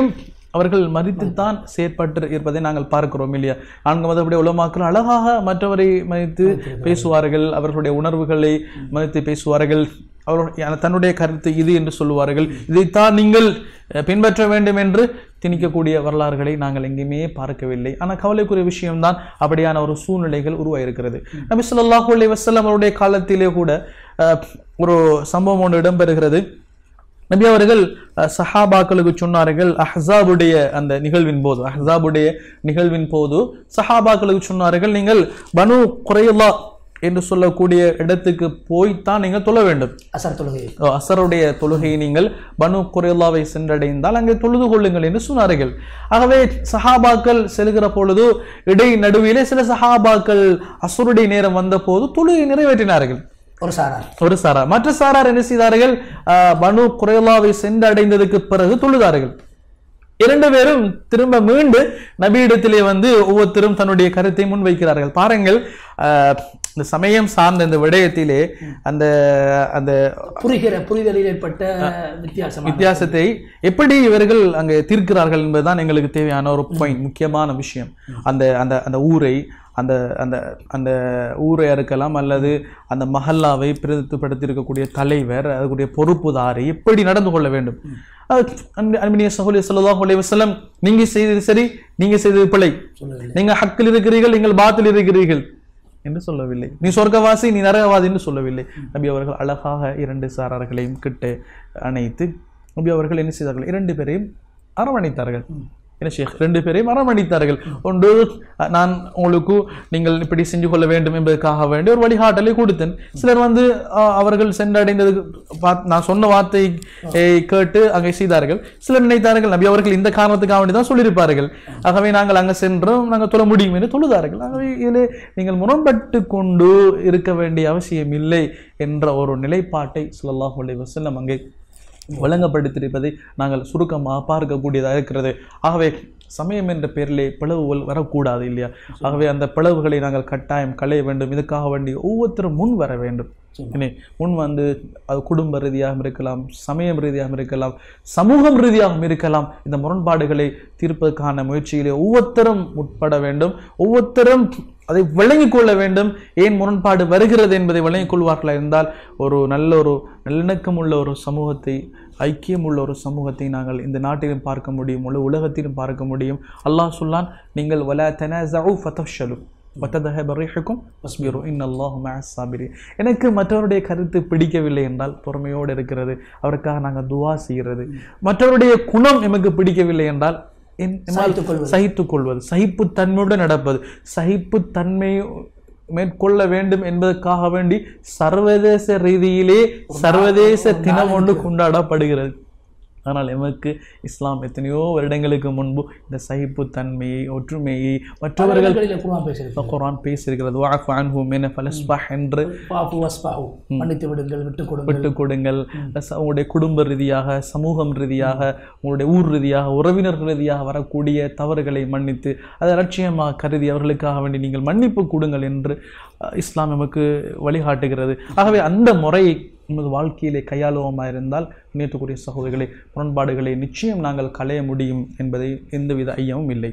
C: அவர்கள் மதித்துத்தான் செயற்பட்டு இருப்பதை நாங்கள் பார்க்கிறோம் இல்லையா நான்கு மதப்படி உலமாக்கள் அழகாக மற்றவரை மதித்து பேசுவார்கள் அவர்களுடைய உணர்வுகளை மதித்து பேசுவார்கள் அவருடைய தன்னுடைய கருத்து இது என்று சொல்லுவார்கள் இதைத்தான் நீங்கள் அஹ், பின்பற்ற வேண்டும் என்று திணிக்கக்கூடிய வரலாறுகளை நாங்கள் எங்கேயுமே பார்க்கவில்லை ஆனால் கவலைக்குரிய விஷயம்தான் அப்படியான ஒரு சூழ்நிலைகள் உருவாயிருக்கிறது நபி ஸல்லல்லாஹு அலைஹி வஸல்லம் அவருடைய காலத்திலே கூட அஹ், ஒரு சம்பவம் ஒன்று இடம்பெறுகிறது நபி அவர்கள் அஹ், சஹாபாக்களுக்கு சொன்னார்கள் அஹ்ஸாபுடைய அந்த நிகழ்வின் போது அஹ்ஸாபுடைய நிகழ்வின் போது சஹாபாக்களுக்கு சொன்னார்கள் நீங்கள் பனு குறையல்லா என்று சொல்லக்கூடிய இடத்துக்கு போய்த்தான் நீங்கள் தொழ வேண்டும்
B: அசர் தொழுகை
C: ஓ, அசருடைய தொழுகையை நீங்கள் பனு குறையல்லாவை சென்றடைந்தால் அங்கே தொழுது கொள்ளுங்கள் என்று சொன்னார்கள் ஆகவே சஹாபாக்கள் செல்கிற பொழுது இடை நடுவிலே சில சஹாபாக்கள் அசருடைய நேரம் வந்த போது தொழுகை நிறைவேற்றினார்கள்
B: ஒரு சாரார்
C: ஒரு சாரார் மற்ற சாரார் என்ன செய்தார்கள் ஆஹ், பனு குறையல்லாவை சென்றடைந்ததுக்கு பிறகு தொழுதார்கள் இரண்டு பேரும் திரும்ப மீண்டு நபியிடத்திலே வந்து ஒவ்வொருத்தரும் தன்னுடைய கருத்தை முன்வைக்கிறார்கள் பாருங்கள் ஆஹ், இந்த சமயம் சார்ந்த இந்த விடயத்திலே அந்த அந்த
B: புரிகிற புரிதலில் ஏற்பட்ட வித்தியாசம்
C: வித்தியாசத்தை எப்படி இவர்கள் அங்கே தீர்க்கிறார்கள் என்பதுதான் எங்களுக்கு தேவையான ஒரு பாயிண்ட் முக்கியமான விஷயம் அந்த அந்த அந்த ஊரை அந்த அந்த அந்த ஊரை இருக்கலாம் அல்லது அந்த மஹல்லாவை பிரதித்துப்படுத்தியிருக்கக்கூடிய தலைவர் அதுக்குடைய பொறுப்புதாரி எப்படி நடந்து கொள்ள வேண்டும் அஹ் அன்பு- அன்பினிய சகோதரி ஸல்லல்லாஹு அலைஹி வஸல்லம் நீங்க செய்தது சரி நீங்க செய்தது பிழை
B: சொல்லவில்லை
C: நீங்க ஹக்கில் இருக்கிறீர்கள் நீங்கள் பாத்தில் இருக்கிறீர்கள் என்று சொல்லவில்லை நீ சொர்க்கவாசி நீ நரகவாதி என்று சொல்லவில்லை நபி அவர்கள் அழகாக இரண்டு சாரார்களையும் கிட்ட அணைத்து நபி அவர்கள் என்ன செய்தார்கள் இரண்டு பேரையும் அரவணைத்தார்கள் என்ன ஷேக் ரெண்டு பேரையும் அரவணைத்தார்கள் ஒன்று அஹ், நான் உங்களுக்கு நீங்கள் இப்படி செஞ்சு கொள்ள வேண்டும் என்பதற்காக வேண்டி ஒரு வழிகாட்டலை கொடுத்தேன் சிலர் வந்து அஹ், அவர்கள் சென்றடைந்ததுக்கு பாத்- நான் சொன்ன வார்த்தையை eh, கேட்டு அங்கே செய்தார்கள் சிலர் நினைத்தார்கள் நபி அவர்கள் இந்த காரணத்துக்காக வேண்டி தான் சொல்லியிருப்பார்கள் ஆகவே நாங்கள் அங்கே சென்றோம் நாங்கள் தொழ முடியும் என்று தொழுதார்கள் ஆகவே இதில் நீங்கள் முரண்பட்டு கொண்டு இருக்க வேண்டிய அவசியம் இல்லை என்ற ஒரு நிலைப்பாட்டை ஸல்லல்லாஹு அலைஹி வஸல்லம் அங்கே வழங்கப்படுத்தியிருப்பதை நாங்கள் சுருக்கமாக பார்க்கக்கூடியதாக இருக்கிறது ஆகவே சமயம் என்ற பெயரிலே பிளவுகள் வரக்கூடாது இல்லையா ஆகவே அந்த பிளவுகளை நாங்கள் கட்டாயம் களைய வேண்டும் இதுக்காக வேண்டி ஒவ்வொருத்தரும் முன் வர வேண்டும் இனி முன் வந்து அது குடும்ப ரீதியாகவும் இருக்கலாம் சமயம் ரீதியாகவும் இருக்கலாம் சமூகம் ரீதியாகவும் இருக்கலாம் இந்த முரண்பாடுகளை தீர்ப்பதற்கான முயற்சியிலே ஒவ்வொருத்தரும் முற்பட வேண்டும் ஒவ்வொருத்தரும் அதை விளங்கிக் கொள்ள வேண்டும் ஏன் முரண்பாடு வருகிறது என்பதை விளங்கிக் கொள்வார்களா இருந்தால் ஒரு நல்ல ஒரு நல்லிணக்கம் உள்ள ஒரு சமூகத்தை ஐக்கியம் உள்ள ஒரு சமூகத்தை நாங்கள் இந்த நாட்டிலும் பார்க்க முடியும் உள்ள உலகத்திலும் பார்க்க முடியும் அல்லாஹ் சொல்லான் நீங்கள் வல தனஸஉ ஃபதஃஷலு வத்ததஹப ரீஹுக்கும் வஸ்பிரு இன்னல்லாஹு மஅஸ் சாபிரீன் எனக்கு மற்றவருடைய கருத்து பிடிக்கவில்லை என்றால் பொறுமையோடு இருக்கிறது அவருக்காக நாங்கள் துவா செய்கிறது மற்றவருடைய குணம் எமக்கு பிடிக்கவில்லை என்றால் என்- எம்மால்
B: சகித்துக் கொள்வது.
C: சகித்துக் கொள்வது சகிப்புத்தன்மையுடன் நடப்பது சகிப்புத்தன்மை மேற்கொள்ள வேண்டும் என்பதற்காக வேண்டி சர்வதேச ரீதியிலே சர்வதேச தினம் ஒன்று கொண்டாடப்படுகிறது ஆனால் எமக்கு இஸ்லாம் எத்தனையோ வருடங்களுக்கு முன்பு இந்த சகிப்புத்தன்மையை ஒற்றுமையை மற்றவர்கள்
B: இடங்களில் குர்ஆன் பேசியிருக்கிறது
C: குரான் பேசியிருக்கிறது வாஃபு அன்ஹு மின ஃபலஸ்பஹ் என்று
B: பாப்பு வஸ்பாஹு மன்னித்து விடுங்கள் விட்டுக் கொடுங்கள்
C: விட்டு கொடுங்கள் ச- உங்களுடைய குடும்ப ரீதியாக சமூகம் ரீதியாக உங்களுடைய ஊர் ரீதியாக உறவினர் ரீதியாக வரக்கூடிய தவறுகளை மன்னித்து அதை லட்சியமாக கருதி அவர்களுக்காக வேண்டி நீங்கள் மன்னிப்பு கொடுங்கள் என்று அஹ், இஸ்லாம் நமக்கு வழிகாட்டுகிறது ஆகவே அந்த முறையை நமது வாழ்க்கையிலே கையாளுவோமாக இருந்தால் நேற்றுக்குரிய சகோதரிகளை முரண்பாடுகளை நிச்சயம் நாங்கள் களைய முடியும் என்பதை எந்தவித ஐயமும் இல்லை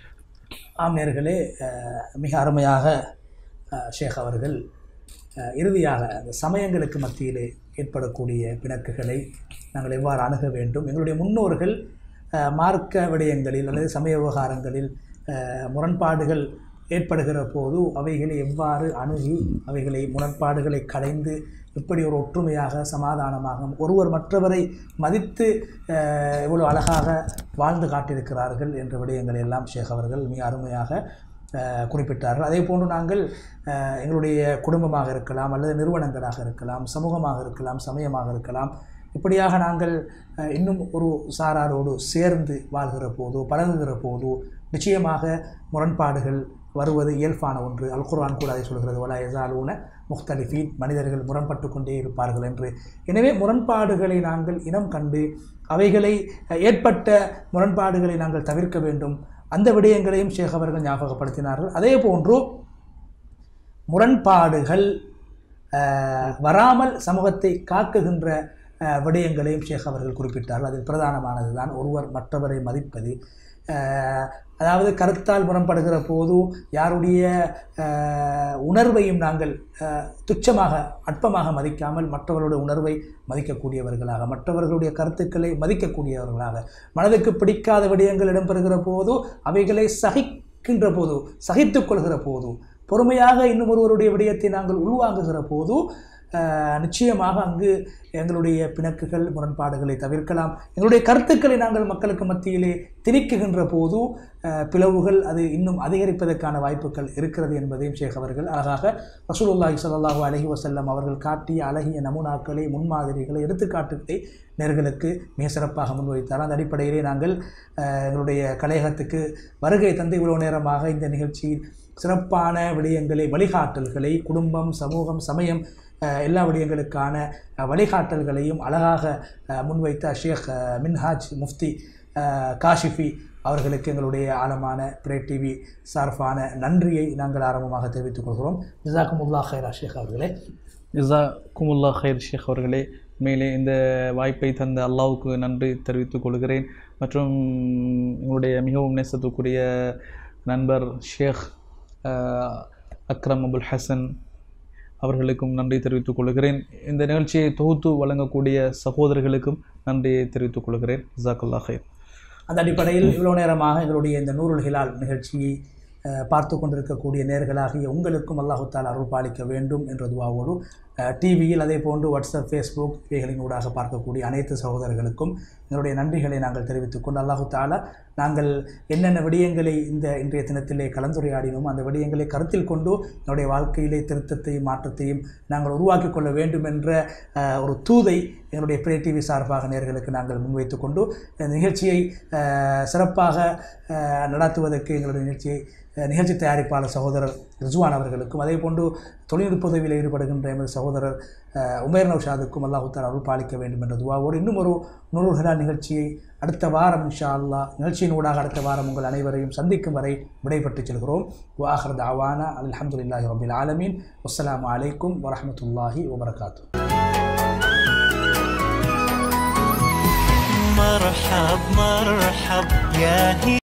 B: ஆம் நேர்களே அஹ், மிக அருமையாக அஹ், ஷேக் அவர்கள் அஹ், இறுதியாக அந்த சமயங்களுக்கு மத்தியிலே ஏற்படக்கூடிய பிணக்குகளை நாங்கள் எவ்வாறு அணுக வேண்டும் எங்களுடைய முன்னோர்கள் அஹ், மார்க்க விடயங்களில் அல்லது சமய விவகாரங்களில் அஹ், முரண்பாடுகள் ஏற்படுகிற போது அவைகளை எவ்வாறு அணுகி அவைகளை முரண்பாடுகளை களைந்து எப்படி ஒரு ஒற்றுமையாக சமாதானமாக ஒருவர் மற்றவரை மதித்து அஹ், எவ்வளவு அழகாக வாழ்ந்து காட்டியிருக்கிறார்கள் என்ற விடயங்களை எல்லாம் ஷேக் அவர்கள் மிக அருமையாக அஹ், குறிப்பிட்டார்கள் அதே போன்று நாங்கள் அஹ், எங்களுடைய குடும்பமாக இருக்கலாம் அல்லது நிறுவனங்களாக இருக்கலாம் சமூகமாக இருக்கலாம் சமயமாக இருக்கலாம் இப்படியாக நாங்கள் அஹ், இன்னும் ஒரு சாராரோடு சேர்ந்து வாழ்கிற போதோ பழகுகிற போதோ நிச்சயமாக முரண்பாடுகள் வருவது இயல்பான ஒன்று அல் குர்ஆன் கூட அதை சொல்கிறது வலா எசாலூன முக்தலிஃபீன் மனிதர்கள் முரண்பட்டு கொண்டே இருப்பார்கள் என்று எனவே முரண்பாடுகளை நாங்கள் இனம் கண்டு அவைகளை அஹ், ஏற்பட்ட முரண்பாடுகளை நாங்கள் தவிர்க்க வேண்டும் அந்த விடயங்களையும் ஷேக் அவர்கள் ஞாபகப்படுத்தினார்கள் அதே போன்று முரண்பாடுகள் அஹ், வராமல் சமூகத்தை காக்குகின்ற அஹ், விடயங்களையும் ஷேக் அவர்கள் குறிப்பிட்டார்கள் அதில் பிரதானமானது தான் ஒருவர் மற்றவரை மதிப்பது அஹ், அதாவது கருத்தால் முரண்படுகிற போது யாருடைய அஹ், உணர்வையும் நாங்கள் அஹ், துச்சமாக அற்பமாக மதிக்காமல் மற்றவர்களுடைய உணர்வை மதிக்கக்கூடியவர்களாக மற்றவர்களுடைய கருத்துக்களை மதிக்கக்கூடியவர்களாக மனதுக்கு பிடிக்காத விடயங்கள் இடம்பெறுகிற போது அவைகளை சகிக்கின்ற போது சகித்துக் கொள்கிற போது பொறுமையாக இன்னும் ஒருவருடைய விடயத்தை நாங்கள் உள்வாங்குகிற போது அஹ், நிச்சயமாக அங்கு எங்களுடைய பிணக்குகள் முரண்பாடுகளை தவிர்க்கலாம் எங்களுடைய கருத்துக்களை நாங்கள் மக்களுக்கு மத்தியிலே திணிக்குகின்ற போது அஹ், பிளவுகள் அது இன்னும் அதிகரிப்பதற்கான வாய்ப்புகள் இருக்கிறது என்பதையும் ஷேக் அவர்கள் அழகாக ரசூலுல்லாஹி ஸல்லல்லாஹு அலைஹி வஸல்லம் அவர்கள் காட்டிய அழகிய நமுனாக்களை முன்மாதிரிகளை எடுத்துக்காட்டுகளை நேர்களுக்கு மிக சிறப்பாக முன்வைத்தார் அந்த அடிப்படையிலே நாங்கள் அஹ், எங்களுடைய கலையகத்துக்கு வருகை தந்து இவ்வளவு நேரமாக இந்த நிகழ்ச்சியில் சிறப்பான விடயங்களை வழிகாட்டல்களை குடும்பம் சமூகம் சமயம் அஹ், எல்லா விடயங்களுக்கான அஹ், வழிகாட்டல்களையும் அழகாக அஹ், முன்வைத்த ஷேக் அஹ், மின்ஹாஜ் முஃப்தி அஹ், காஷிஃபி அவர்களுக்கு எங்களுடைய ஆழமான பிரே டிவி சார்பான நன்றியை நாங்கள் ஆரம்பமாக தெரிவித்துக் கொள்கிறோம் ஜிசாக்குமுல்லா ஹைரா ஷேக் அவர்களே
C: ஜிசா குமுல்லா ஹைர் ஷேக் அவர்களே மேலே இந்த வாய்ப்பை தந்த அல்லாவுக்கு நன்றி தெரிவித்துக் கொள்கிறேன் மற்றும் எங்களுடைய மிகவும் நேசத்துக்குரிய நண்பர் ஷேக் அஹ், அக்ரம் அபுல் ஹசன் அவர்களுக்கும் நன்றி தெரிவித்துக் கொள்கிறேன் இந்த நிகழ்ச்சியை தொகுத்து வழங்கக்கூடிய சகோதரர்களுக்கும் நன்றியை தெரிவித்துக் கொள்கிறேன் ஜாக்கல்லா ஹைர்
B: அந்த அடிப்படையில் இவ்வளோ நேரமாக எங்களுடைய இந்த நூறுல் ஹிலால் நிகழ்ச்சியை அஹ், பார்த்து கொண்டிருக்கக்கூடிய நேர்களாகிய உங்களுக்கும் அல்லாஹு தாலா அருள் பாலிக்க வேண்டும் என்ற துவாவோடு டிவியில் அதே போன்று வாட்ஸ்அப் ஃபேஸ்புக் இவைகளின் ஊடாக பார்க்கக்கூடிய அனைத்து சகோதரர்களுக்கும் எங்களுடைய நன்றிகளை நாங்கள் தெரிவித்துக் கொண்டு அல்லாஹு தாலா நாங்கள் என்னென்ன விடயங்களை இந்த இன்றைய தினத்திலே கலந்துரையாடினோமோ அந்த விடயங்களை கருத்தில் கொண்டு என்னுடைய வாழ்க்கையிலே திருத்தத்தையும் மாற்றத்தையும் நாங்கள் உருவாக்கி கொள்ள வேண்டும் என்ற அஹ், ஒரு தூதை எங்களுடைய பிரே டிவி சார்பாக நேர்களுக்கு நாங்கள் முன்வைத்து கொண்டு இந்த நிகழ்ச்சியை அஹ், சிறப்பாக அஹ், நடத்துவதற்கு எங்களுடைய நிகழ்ச்சியை அஹ், நிகழ்ச்சி தயாரிப்பாளர் சகோதரர் ரிஜுவான் அவர்களுக்கும் அதே போன்று தொழில்நுட்ப உதவியில் ஈடுபடுகின்ற எமது சகோதரர் அஹ், உமேர் நௌஷாதுக்கும் அல்லாஹுத்தார் அருள் பாலிக்க வேண்டும் என்ற துவாவோடு இன்னும் ஒரு நூறுகளா நிகழ்ச்சியை அடுத்த வாரம் இன்ஷா அல்லாஹ் நிகழ்ச்சியின் ஊடாக அடுத்த வாரம் உங்கள் அனைவரையும் சந்திக்கும் வரை விடைபெற்றுச் செல்கிறோம் வாஹர் தாவானா அல்ஹம்துலில்லாஹி ரபில் ஆலமீன் அஸ்ஸலாமு அலைக்கும் வரஹ்மத்துல்லாஹி வபரகாத்து
A: مرحب مرحب يا هي